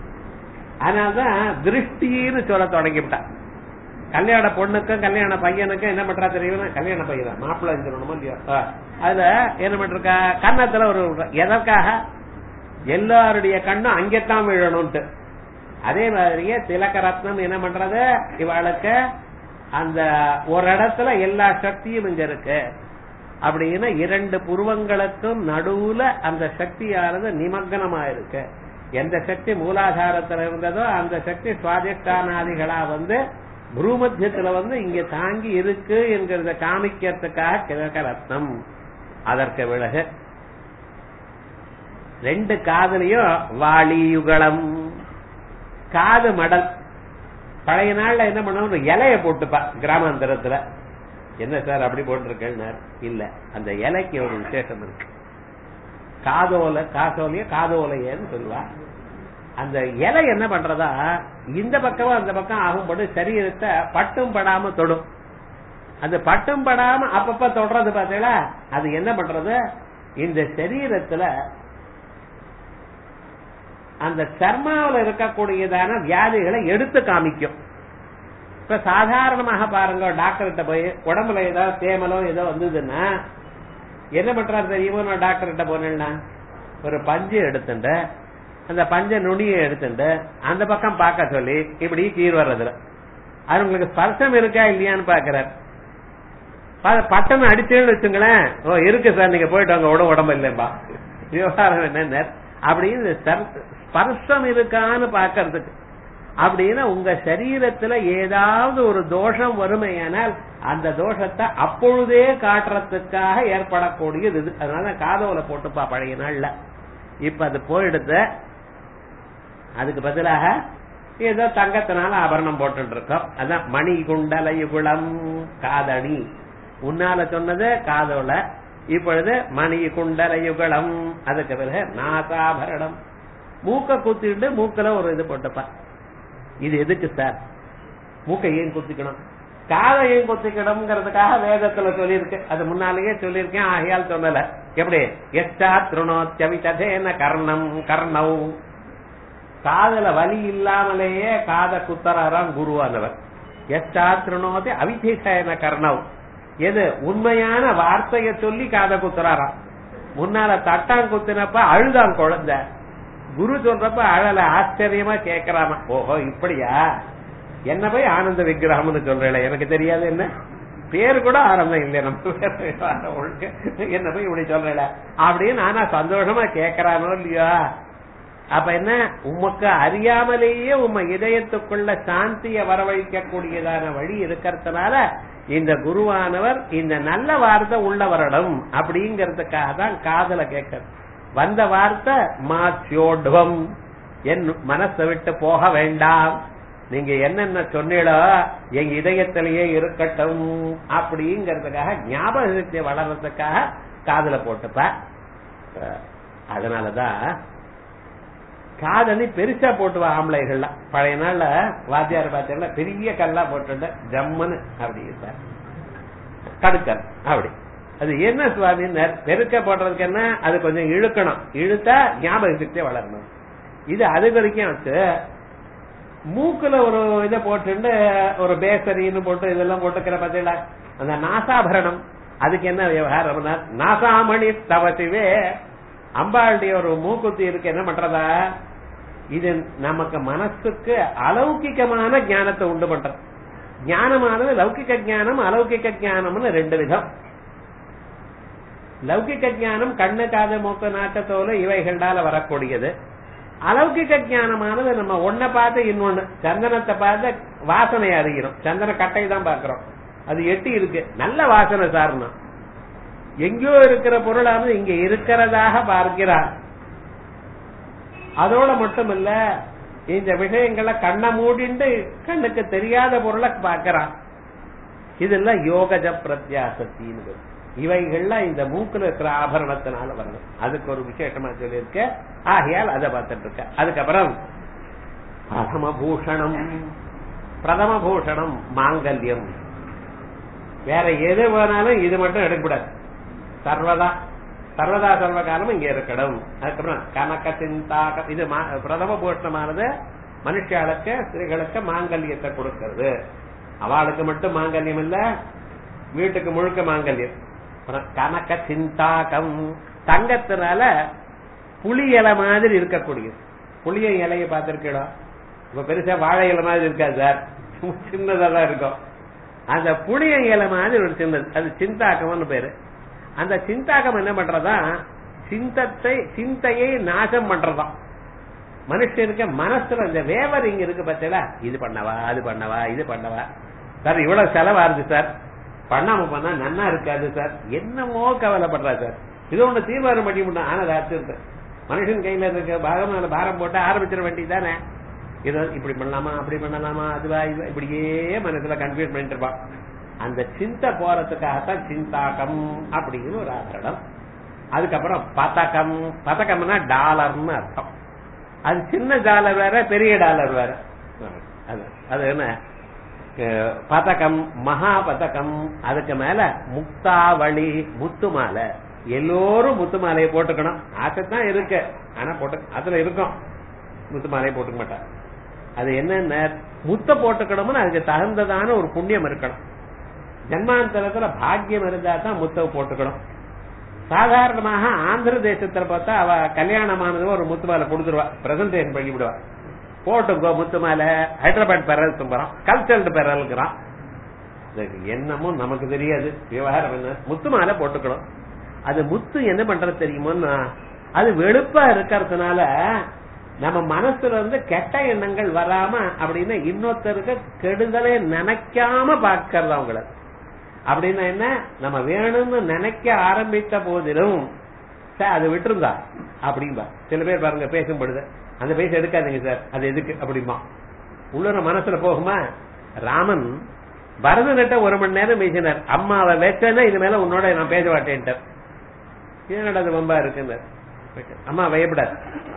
அதனாலதான் திருஷ்டின்னு சொல்ல தொடங்கிவிட்டான் கல்யாண பொண்ணுக்கும் கல்யாண பையனுக்கும் என்ன பண்றா தெரியுமா கல்யாண பையன் தான் மாப்பிள்ளை இருக்கணுமோ இல்லையோ அதுல என்ன பண்றா கன்னத்துல ஒரு எதற்காக எல்லாருடைய கண்ணும் அங்கத்தான் விழணும்ட்டு அதே மாதிரியே திலக ரத்னம் என்ன பண்றது இவளுக்கு அந்த ஒரு இடத்துல எல்லா சக்தியும் இங்க இருக்கு அப்படின்னா இரண்டு புருவங்களுக்கும் நடுவுல அந்த சக்தியானது நிமக்னமா இருக்கு எந்த சக்தி மூலாதாரத்துல இருந்ததோ அந்த சக்தி சுவாதிஷ்டானாதிகளா வந்து புரூமத்தியத்துல வந்து இங்க தாங்கி இருக்கு என்கிறத காமிக்கிறதுக்காக கிழக்க ரத்னம் அதற்கு விலகு ரெண்டு காதலையும் வாளியுகளம் காது மடல் பழைய நாள்ல என்ன பண்ணுவோம் இலைய போட்டுப்பா கிராமாந்தரத்துல என்ன சார் அப்படி போட்டிருக்கேன்னு இல்ல அந்த இலைக்கு ஒரு விசேஷம் இருக்கு காதோல காசோலைய காதோலையன்னு சொல்லுவா அந்த இலை என்ன பண்றதா இந்த பக்கமும் அந்த பக்கம் ஆகும்போது சரீரத்தை பட்டும் படாம தொடும் அந்த பட்டும் படாம அப்பப்ப தொடுறது பாத்தீங்களா அது என்ன பண்றது இந்த சரீரத்துல அந்த சர்மாவில் இருக்கக்கூடியதான வியாதிகளை எடுத்து காமிக்கும் இப்ப சாதாரணமாக பாருங்க டாக்டர்கிட்ட போய் உடம்புல ஏதாவது தேமலோ ஏதோ வந்ததுன்னா என்ன பண்றாரு தெரியுமோ நான் டாக்டர்கிட்ட போனேன்னா ஒரு பஞ்சு எடுத்துட்டு அந்த பஞ்ச நுனியை எடுத்துட்டு அந்த பக்கம் பார்க்க சொல்லி இப்படி கீழ் வர்றதுல அது உங்களுக்கு ஸ்பர்சம் இருக்கா இல்லையான்னு பாக்குறாரு பட்டன் அடிச்சேன்னு வச்சுங்களேன் ஓ இருக்கு சார் நீங்க போயிட்டு வாங்க உடம்பு உடம்பு இல்லைம்பா விவகாரம் என்ன அப்படின்னு ஸ்பர்சம் இருக்கான்னு பாக்கிறதுக்கு அப்படின்னா உங்க சரீரத்துல ஏதாவது ஒரு தோஷம் வறுமையானால் அந்த தோஷத்தை அப்பொழுதே காட்டுறதுக்காக ஏற்படக்கூடியது இது அதனால காதோல போட்டுப்பா பழைய நாள்ல இப்ப அது போயிடுது அதுக்கு பதிலாக ஏதோ தங்கத்தினால ஆபரணம் போட்டு இருக்கோம் அதான் மணி குண்டல யுகுளம் காதணி உன்னால சொன்னது காதோல இப்பொழுது மணி குண்டல யுகலம் அதுக்கு பிறகு நாசாபரணம் மூக்க குத்திட்டு மூக்கல ஒரு இது போட்டுப்பா இது எதுக்கு சார் மூக்கை ஏன் குத்திக்கணும் காதை ஏன் குத்திக்கணும்ங்கிறதுக்காக வேதத்துல சொல்லியிருக்கு அது முன்னாலேயே சொல்லியிருக்கேன் ஆகையால் சொல்லல எப்படி எச்சா திருணோத்தியவிதேன கர்ணம் கர்ணவ் காதல வலி இல்லாமலேயே காத குத்தராராம் குருவானவர் எச்சா திருணோதி அவிதேசன கர்ணவ் எது உண்மையான வார்த்தைய சொல்லி காத குத்துறாராம் முன்னால தட்டான் குத்தினப்ப அழுதான் குழந்தை குரு சொல்றப்ப அழல ஆச்சரியமா கேக்குறாமா ஓஹோ இப்படியா என்ன போய் ஆனந்த விக்கிரகம்னு சொல்றேன் எனக்கு தெரியாது என்ன பேரு கூட ஆரம்பம் இல்லை நம்ம ஒழுக்க என்ன போய் இப்படி சொல்றேன் அப்படின்னு ஆனா சந்தோஷமா கேக்குறானோ இல்லையா அப்ப என்ன உமக்கு அறியாமலேயே உம்ம இதயத்துக்குள்ள சாந்திய வரவழைக்க கூடியதான வழி இருக்கிறதுனால இந்த குருவானவர் இந்த நல்ல வார்த்தை உள்ள வரணும் அப்படிங்கறதுக்காக தான் காதல கேட்க வந்த வார்த்தை மாத்யோட்வம் என் மனசை விட்டு போக வேண்டாம் நீங்க என்னென்ன சொன்னீங்களோ எங்க இதயத்திலேயே இருக்கட்டும் அப்படிங்கறதுக்காக ஞாபக சக்தியை வளர்றதுக்காக காதல போட்டுப்ப அதனாலதான் காதணி பெருசா போட்டுவா ஆம்பளைகள்லாம் பழைய நாள்ல வாத்தியார் பாத்தியார்ல பெரிய கல்லா போட்டு ஜம்முன்னு அப்படி சார் கடுக்கல் அப்படி அது என்ன சுவாமி பெருக்க போடுறதுக்கு என்ன அது கொஞ்சம் இழுக்கணும் இழுத்தா ஞாபக சக்தியை வளரணும் இது அது வரைக்கும் வச்சு மூக்குல ஒரு இதை போட்டு ஒரு போட்டு இதெல்லாம் போட்டுக்கிற பார்த்தீங்களா அந்த நாசாபரணம் அதுக்கு என்ன விவகாரம் நாசாமணி தவசிவே அம்பாளுடைய ஒரு மூக்குத்தி இருக்கு என்ன பண்றதா இது நமக்கு மனசுக்கு அலௌகிகமான ஞானத்தை உண்டு பண்றது ஞானமானது லௌகிக ஞானம் அலௌகிக ஞானம்னு ரெண்டு விதம் லௌகிக ஞானம் கண்ணு காது மூக்கு நாக்கத்தோல இவைகளால வரக்கூடியது அலௌகிக ஞானமானது நம்ம ஒன்ன பார்த்து இன்னொன்னு சந்தனத்தை பார்த்து வாசனை அறிகிறோம் சந்தன கட்டை தான் பாக்குறோம் அது எட்டி இருக்கு நல்ல வாசனை சாரணும் எங்கேயோ இருக்கிற பொருளானது இங்க இருக்கிறதாக பார்க்கிறார் அதோட மட்டும் இல்ல இந்த விஷயங்களை கண்ணை மூடிண்டு கண்ணுக்கு தெரியாத பொருளை பார்க்கிறான் இதெல்லாம் யோகஜ பிரத்யாசத்தின்னு இவைகள்லாம் இந்த மூக்குல இருக்கிற ஆபரணத்தினால வரணும் அதுக்கு ஒரு விசேஷமா சொல்லியிருக்க ஆகையால் அதை பார்த்துட்டு இருக்க அதுக்கப்புறம் பிரதம பூஷணம் பிரதம பூஷணம் மாங்கல்யம் வேற எது வேணாலும் இது மட்டும் எடுக்கக்கூடாது சர்வதா சர்வதா சர்வ காலம் இங்க இருக்கணும் அதுக்கப்புறம் கனக சிந்தாக இது பிரதம பூஷணமானது மனுஷாளுக்கு ஸ்திரீகளுக்கு மாங்கல்யத்தை கொடுக்கிறது அவளுக்கு மட்டும் மாங்கல்யம் இல்ல வீட்டுக்கு முழுக்க மாங்கல்யம் கனக சிந்தாகம் தங்கத்தினால புளி இலை மாதிரி இருக்கக்கூடியது புளிய இலையை பார்த்திருக்கோம் இப்ப பெருசா வாழை இலை மாதிரி இருக்காது சார் சின்னதா தான் இருக்கும் அந்த புளிய இலை மாதிரி ஒரு சின்னது அது சிந்தாக்கம்னு பேரு அந்த சிந்தாக்கம் என்ன பண்றதா சிந்தத்தை சிந்தையை நாசம் பண்றதாம் மனுஷனுக்கு மனசுல இந்த வேவர் இங்க இருக்கு பத்தில இது பண்ணவா அது பண்ணவா இது பண்ணவா சார் இவ்வளவு செலவா இருக்கு சார் பண்ணாம பண்ணா நன்னா இருக்காது சார் என்னமோ கவலைப்படுறா சார் இது ஒண்ணு தீர்மானம் பண்ணி முடியும் ஆனா அது மனுஷன் கையில இருக்க பாகம் மேல பாரம் போட்டு ஆரம்பிச்சிட வேண்டியதானே இது இப்படி பண்ணலாமா அப்படி பண்ணலாமா அதுவா இது இப்படியே மனசுல கன்ஃபியூஸ் பண்ணிட்டு இருப்பான் அந்த சிந்தை போறதுக்காகத்தான் சிந்தாக்கம் அப்படிங்கிற ஒரு ஆகரணம் அதுக்கப்புறம் பதக்கம் பதக்கம்னா டாலர்னு அர்த்தம் அது சின்ன டாலர் வேற பெரிய டாலர் வேற அது அது என்ன பதக்கம் மகா பதக்கம் அதுக்கு மேல முக்தாவளி முத்து மாலை எல்லோரும் முத்து மாலையை போட்டுக்கணும் ஆசைத்தான் இருக்கு ஆனா போட்டு அதுல இருக்கும் முத்து மாலையை போட்டுக்க மாட்டார் அது என்ன முத்த போட்டுக்கணும்னு அதுக்கு தகுந்ததான ஒரு புண்ணியம் இருக்கணும் ஜன்மாந்தரத்துல பாக்கியம் இருந்தா தான் முத்தவை போட்டுக்கணும் சாதாரணமாக ஆந்திர தேசத்துல பார்த்தா அவ கல்யாணமானது ஒரு முத்து மாலை கொடுத்துருவா பிரசன்டேஷன் பண்ணி விடுவா போட்டுக்கோ முத்து மாலை ஹைதராபாத் பெறல் தும்புறோம் கல்ச்சர்டு பெறல்கிறான் என்னமோ நமக்கு தெரியாது விவகாரம் என்ன முத்து மாலை போட்டுக்கணும் அது முத்து என்ன பண்றது தெரியுமோன்னா அது வெளுப்பா இருக்கிறதுனால நம்ம மனசுல இருந்து கெட்ட எண்ணங்கள் வராம அப்படின்னு இன்னொருத்தருக்கு கெடுதலே நினைக்காம பார்க்கறது அவங்கள அப்படின்னா என்ன நம்ம வேணும்னு நினைக்க ஆரம்பித்த போதிலும் சார் அது விட்டுருந்தா அப்படின்பா சில பேர் பாருங்க பேசும் பொழுது அந்த பேச எடுக்காதீங்க சார் அது எதுக்கு அப்படிமா உள்ள மனசுல போகுமா ராமன் பரதநட்ட ஒரு மணி நேரம் பேசினார் அம்மாவை வச்சேன்னா இது மேல உன்னோட நான் பேச மாட்டேன்ட்டார் என்னடா அது ரொம்ப இருக்குன்னு அம்மா பயப்படாது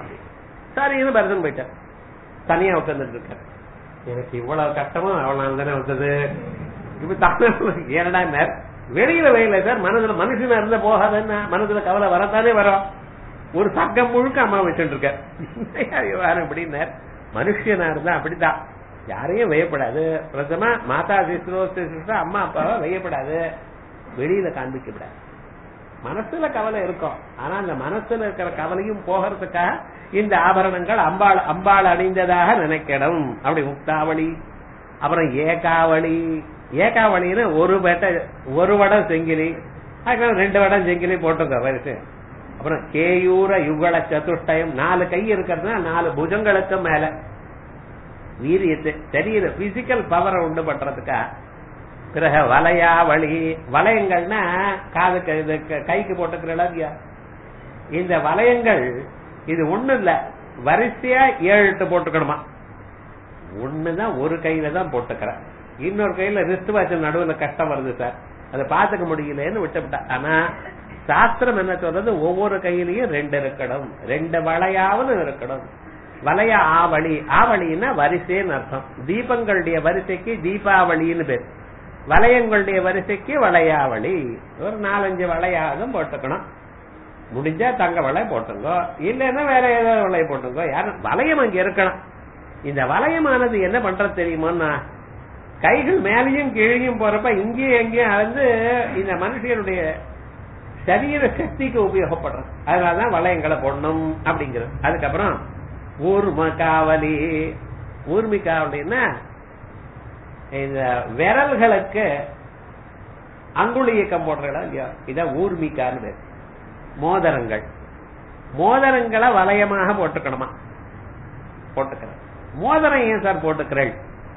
சரின்னு பரதன் போயிட்டார் தனியா உட்கார்ந்துட்டு இருக்கார் எனக்கு இவ்வளவு கஷ்டமும் அவ்வளவு தானே வந்தது இப்ப தானே ஏனடா வெளியில வெயில சார் மனதுல மனுஷனா இருந்த போகாதுன்னா மனதுல கவலை வரத்தானே வரும் ஒரு சக்கம் முழுக்க அம்மா வச்சுட்டு இருக்கார் எப்படின்னார் மனுஷனா இருந்தா அப்படித்தான் யாரையும் வெயப்படாது பிரதமா மாதா சிஸ்டரோ சிஸ்டர் அம்மா அப்பாவை வெய்யப்படாது வெளியில காண்பிக்கப்படாது மனசுல கவலை இருக்கும் ஆனா அந்த மனசுல இருக்கிற கவலையும் போகிறதுக்காக இந்த ஆபரணங்கள் அம்பாள் அம்பாள் அணிந்ததாக நினைக்கணும் அப்படி முக்தாவளி அப்புறம் ஏகாவளி ஏகாவளின்னு ஒரு வேட்டை ஒரு வடம் செங்கிலி அதுக்கப்புறம் ரெண்டு வடம் செங்கிலி போட்டுங்க வரிசை அப்புறம் கேயூர யுகல சதுஷ்டயம் நாலு கை இருக்கிறதுனா நாலு புஜங்களுக்கு மேல வீரியத்தை சரீர பிசிக்கல் பவரை உண்டு பண்றதுக்கா பிறகு வலையா வழி வளையங்கள்னா காதுக்கு இது கைக்கு போட்டுக்கிறா இந்த வளையங்கள் இது ஒண்ணு இல்ல வரிசையா ஏழு எட்டு போட்டுக்கணுமா ஒண்ணுதான் ஒரு கையில தான் போட்டுக்கிறேன் இன்னொரு கையில ரிஸ்ட் வாட்ச் நடுவுல கஷ்டம் வருது சார் அதை பாத்துக்க முடியலன்னு விட்டுவிட்டா ஆனா சாஸ்திரம் என்ன சொல்றது ஒவ்வொரு கையிலயும் ரெண்டு இருக்கணும் ரெண்டு வளையாவது இருக்கணும் வலய ஆவளி ஆவளின்னா வரிசைன்னு அர்த்தம் தீபங்களுடைய வரிசைக்கு தீபாவளின்னு பேர் வளையங்களுடைய வரிசைக்கு வளையாவளி ஒரு நாலஞ்சு வளையாதும் போட்டுக்கணும் முடிஞ்சா தங்க வளை போட்டுங்க இல்லைன்னா வேற ஏதாவது வளைய போட்டுங்க யாரும் வளையம் அங்க இருக்கணும் இந்த வளையமானது என்ன பண்றது தெரியுமோன்னா கைகள் மேலேயும் கீழையும் போறப்ப இங்கேயும் எங்கேயும் வந்து இந்த மனுஷனுடைய சரீர சக்திக்கு உபயோகப்படுறது அதனாலதான் வளையங்களை போடணும் அப்படிங்கிறது அதுக்கப்புறம் ஊர்ம காவலி ஊர்மி காவலின்னா இந்த விரல்களுக்கு அங்குளி இயக்கம் போடுறா இல்லையா இதான் ஊர்மிக்கான்னு பேர் மோதிரங்கள் மோதிரங்களை வளையமாக போட்டுக்கணுமா போட்டுக்கிறேன் மோதிரம் ஏன் சார் போட்டுக்கிறேன்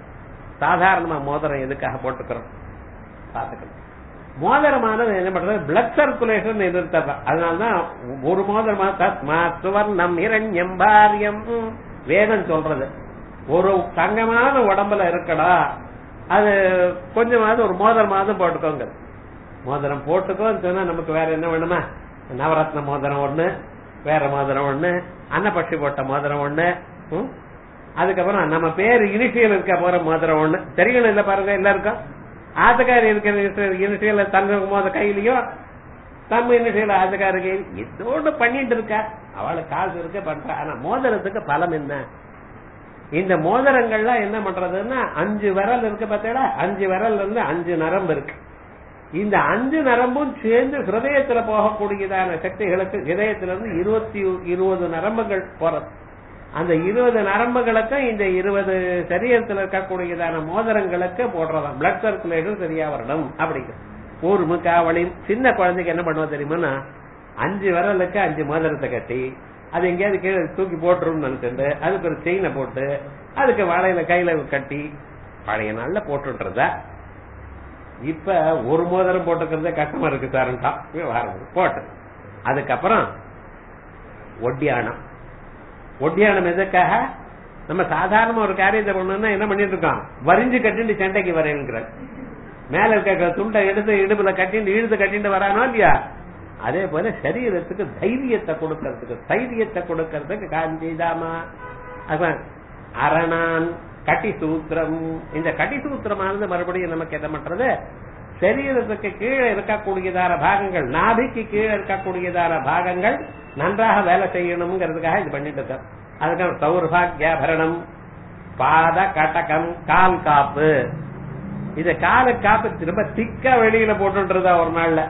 சாதாரணமா மோதிரம் எதுக்காக போட்டுக்கிறோம் பாத்துக்கணும் மோதிரமானது என்ன பண்றது பிளட் சர்க்குலேஷன் எதிர்த்தது அதனாலதான் ஒரு மோதிரமா தஸ்மா சுவர்ணம் இரண்யம் பாரியம் வேதம் சொல்றது ஒரு தங்கமான உடம்புல இருக்கடா அது கொஞ்சமாவது ஒரு மோதிரமாவது போட்டுக்கோங்க மோதிரம் போட்டுக்கோன்னு சொன்னா நமக்கு வேற என்ன வேணுமா நவரத்ன மோதிரம் ஒண்ணு வேற மோதிரம் ஒண்ணு அன்னப்பட்சி போட்ட மோதிரம் ஒண்ணு ம்? அதுக்கப்புறம் நம்ம பேர் இனிஷியல் இருக்க போற மோதிரம் ஒண்ணு தெரியணும் இல்ல பாருங்க எல்லாருக்கும் ஆத்துக்காரி இருக்கிற இனிஷியல் தங்க மோத கையிலயும் தம்ம இனிஷியல் ஆத்துக்காரி கையில் ஏதோ ஒண்ணு பண்ணிட்டு இருக்கா அவளுக்கு காசு இருக்க பண்றா ஆனா மோதிரத்துக்கு பலம் என்ன இந்த மோதிரங்கள்லாம் என்ன பண்றதுன்னா அஞ்சு விரல் இருக்கு பார்த்தீங்களா அஞ்சு விரல் இருந்து அஞ்சு நரம்பு இருக்கு இந்த அஞ்சு நரம்பும் சேர்ந்து ஹிருதயத்துல போகக்கூடியதான சக்திகளுக்கு ஹிருதயத்துல இருந்து இருபத்தி இருபது நரம்புகள் போறது அந்த இருபது நரம்புகளுக்கும் இந்த இருபது சரீரத்தில் இருக்கக்கூடியதான மோதிரங்களுக்கு போடுறதாம் பிளட் சர்க்குலேஷன் சரியா வரணும் அப்படிங்கிறது ஊர் முக்காவளி சின்ன குழந்தைக்கு என்ன பண்ணுவோம் தெரியுமா அஞ்சு விரலுக்கு அஞ்சு மோதிரத்தை கட்டி அது எங்கேயாவது கீழே தூக்கி போட்டுருன்னு நினைச்சுட்டு அதுக்கு ஒரு செயினை போட்டு அதுக்கு வாழையில கையில கட்டி பழைய நாள்ல போட்டுன்றதா இப்ப ஒரு மோதிரம் போட்டுக்கிறதே கஷ்டமா இருக்கு சார்ட்டான் போட்டு அதுக்கப்புறம் ஒட்டியானம் ஒட்டியானம் எதுக்காக நம்ம சாதாரண ஒரு காரியத்தை பண்ணணும்னா என்ன பண்ணிட்டு இருக்கோம் வரிஞ்சு கட்டிட்டு சண்டைக்கு வரையணுங்கிற மேல இருக்க துண்டை எடுத்து இடுப்புல கட்டிட்டு இழுத்து கட்டிட்டு வரானோ இல்லையா அதே போல சரீரத்துக்கு தைரியத்தை கொடுக்கறதுக்கு தைரியத்தை கொடுக்கறதுக்கு காஞ்சிதாமா அதான் அரணான் கட்டி சூத்திரம் இந்த கட்டி சூத்திரமானது மறுபடியும் நமக்கு என்ன பண்றது சரீரத்துக்கு கீழே இருக்கக்கூடியதான பாகங்கள் நாபிக்கு கீழே இருக்கக்கூடியதான பாகங்கள் நன்றாக வேலை செய்யணுங்கிறதுக்காக இது பண்ணிட்டு இருக்கோம் அதுக்கு சௌர்பாகியாபரணம் பாத கட்டகம் கால் காப்பு இத கால காப்பு திரும்ப திக்கா வெளியில போட்டுன்றதா ஒரு நாள்ல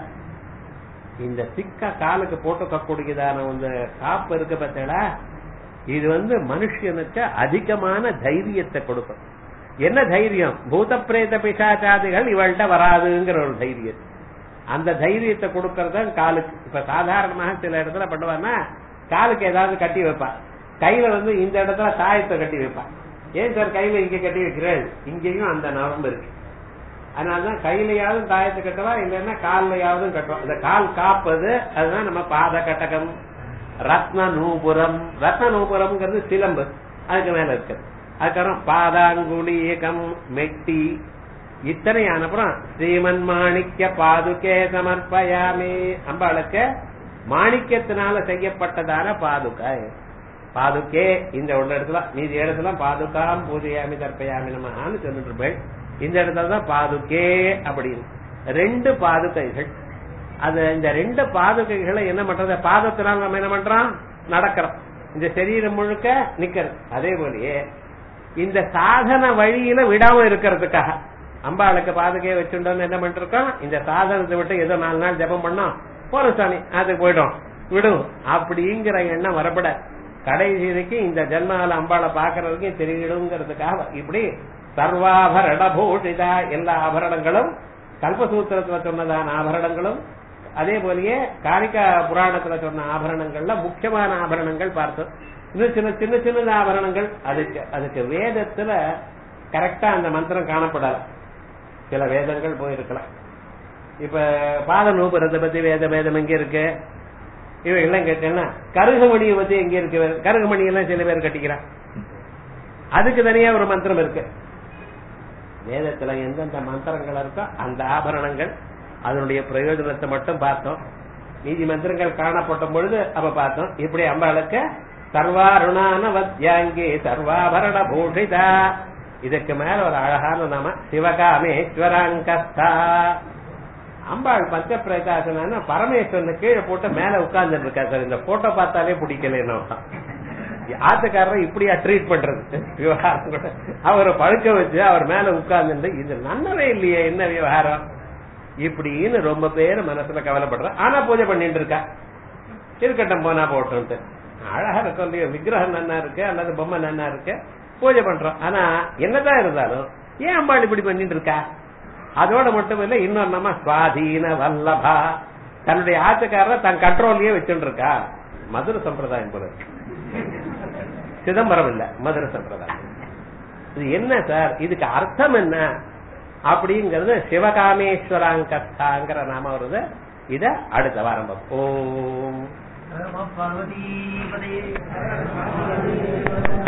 இந்த திக்கா காலுக்கு போட்டுக்கக்கூடியதான இந்த காப்பு இருக்கு பார்த்தீங்களா இது வந்து மனுஷனுக்கு அதிகமான தைரியத்தை கொடுக்கும் என்ன தைரியம் பூத பிரேத பிசாச்சாதிகள் இவள்கிட்ட வராதுங்கிற ஒரு தைரியம் அந்த தைரியத்தை கொடுக்கறது காலுக்கு இப்ப சாதாரணமாக சில இடத்துல பண்ணுவான்னா காலுக்கு ஏதாவது கட்டி வைப்பா கையில வந்து இந்த இடத்துல தாயத்தை கட்டி வைப்பா ஏன் சார் கையில இங்க கட்டி வைக்கிறேன் இங்கேயும் அந்த நரம்பு இருக்கு அதனாலதான் கையிலையாவது தாயத்தை கட்டவா இல்லைன்னா கால்லையாவது கட்டுவோம் இந்த கால் காப்பது அதுதான் நம்ம பாத கட்டகம் ரத்ன நூபுரம் ரத்ன நூபுரம்ங்கிறது சிலம்பு அதுக்கு மேல இருக்கு அதுக்கப்புறம் பாதாங்குழி ஏகம் மெட்டி இத்தனை அப்புறம் ஸ்ரீமன் மாணிக்க பாதுகே சமர்ப்பயாமே அம்பாளுக்கு மாணிக்கத்தினால செய்யப்பட்டதான பாதுகை பாதுகே இந்த உள்ள இடத்துல மீதி இடத்துல பாதுகாம் பூஜையாமி தர்ப்பயாமி நமன்னு சொல்லிட்டு இருப்பேன் இந்த இடத்துல தான் பாதுகே அப்படின்னு ரெண்டு பாதுகைகள் அது இந்த ரெண்டு பாதுகைகளை என்ன பண்றது பாதத்தினால் நம்ம என்ன பண்றோம் நடக்கிறோம் இந்த சரீரம் முழுக்க நிக்கிறது அதே போலயே இந்த சாதன வழியில விடாம இருக்கிறதுக்காக அம்பாளுக்கு பாதுகையை வச்சுட்டோம்னு என்ன பண்ணிருக்கோம் இந்த சாதனத்தை விட்டு ஏதோ நாலு நாள் ஜபம் பண்ணோம் போற சாமி அது போயிடும் விடும் அப்படிங்கிற எண்ணம் வரப்பட கடைசிக்கு இந்த ஜென்மால அம்பாளை பாக்குறதுக்கு தெரியணுங்கிறதுக்காக இப்படி சர்வாபரண பூஷிதா எல்லா ஆபரணங்களும் கல்பசூத்திரத்துல சொன்னதான ஆபரணங்களும் அதே போலயே காரிகா புராணத்துல சொன்ன ஆபரணங்கள்ல முக்கியமான ஆபரணங்கள் பார்த்தோம் இன்னும் சின்ன சின்ன சின்ன ஆபரணங்கள் அதுக்கு அதுக்கு வேதத்துல கரெக்டா அந்த மந்திரம் காணப்படல சில வேதங்கள் போயிருக்கலாம் இப்ப பாத நூபுரத்தை பத்தி வேத வேதம் எங்க இருக்கு இவன் எல்லாம் கேட்டேன்னா கருகமணியை பத்தி எங்க இருக்கு கருகமணி எல்லாம் சில பேர் கட்டிக்கிறான் அதுக்கு தனியா ஒரு மந்திரம் இருக்கு வேதத்துல எந்தெந்த மந்திரங்கள் இருக்கோ அந்த ஆபரணங்கள் அதனுடைய பிரயோஜனத்தை மட்டும் பார்த்தோம் மீதி மந்திரங்கள் காணப்பட்ட பொழுது அப்ப பார்த்தோம் இப்படி அம்பாளுக்கு சர்வாருணானவத்யாங்கி சர்வாபரண பூஷிதா இதுக்கு மேல ஒரு அழகான நாம சிவகாமேஸ்வராங்கஸ்தா அம்பாள் பஞ்ச பிரகாசனா பரமேஸ்வரனை கீழே போட்டு மேல உட்கார்ந்துட்டு இருக்கா சார் இந்த போட்டோ பார்த்தாலே பிடிக்கல என்ன ஆத்துக்காரரை இப்படியா ட்ரீட் பண்றது விவகாரம் கூட அவரை பழுக்க வச்சு அவர் மேல உட்கார்ந்து இது நன்னவே இல்லையே என்ன விவகாரம் இப்படின்னு ரொம்ப பேர் மனசுல கவலைப்படுற ஆனா பூஜை பண்ணிட்டு இருக்கா இருக்கட்டும் போனா போட்டு அழகா இருக்கும் இல்லையா விக்கிரகம் நன்னா இருக்கு அல்லது பொம்மை நன்னா இருக்கு பூஜை பண்றோம் ஆனா என்னதான் இருந்தாலும் ஏன் அம்பாள் இப்படி பண்ணிட்டு இருக்கா அதோட மட்டும் இல்ல இன்னொரு நம்ம சுவாதீன வல்லபா தன்னுடைய ஆட்சிக்காரரை தன் கண்ட்ரோல்லயே வச்சுட்டு இருக்கா மதுரை சம்பிரதாயம் போல இருக்கு. சிதம்பரம் இல்ல மதுரை சம்பிரதாயம் இது என்ன சார் இதுக்கு அர்த்தம் என்ன அப்படிங்கறது சிவகாமேஸ்வராங்கஸ்தாங்கிற நாம வருது இத அடுத்த வாரம் பார்ப்போம். ஓம் பார்வதி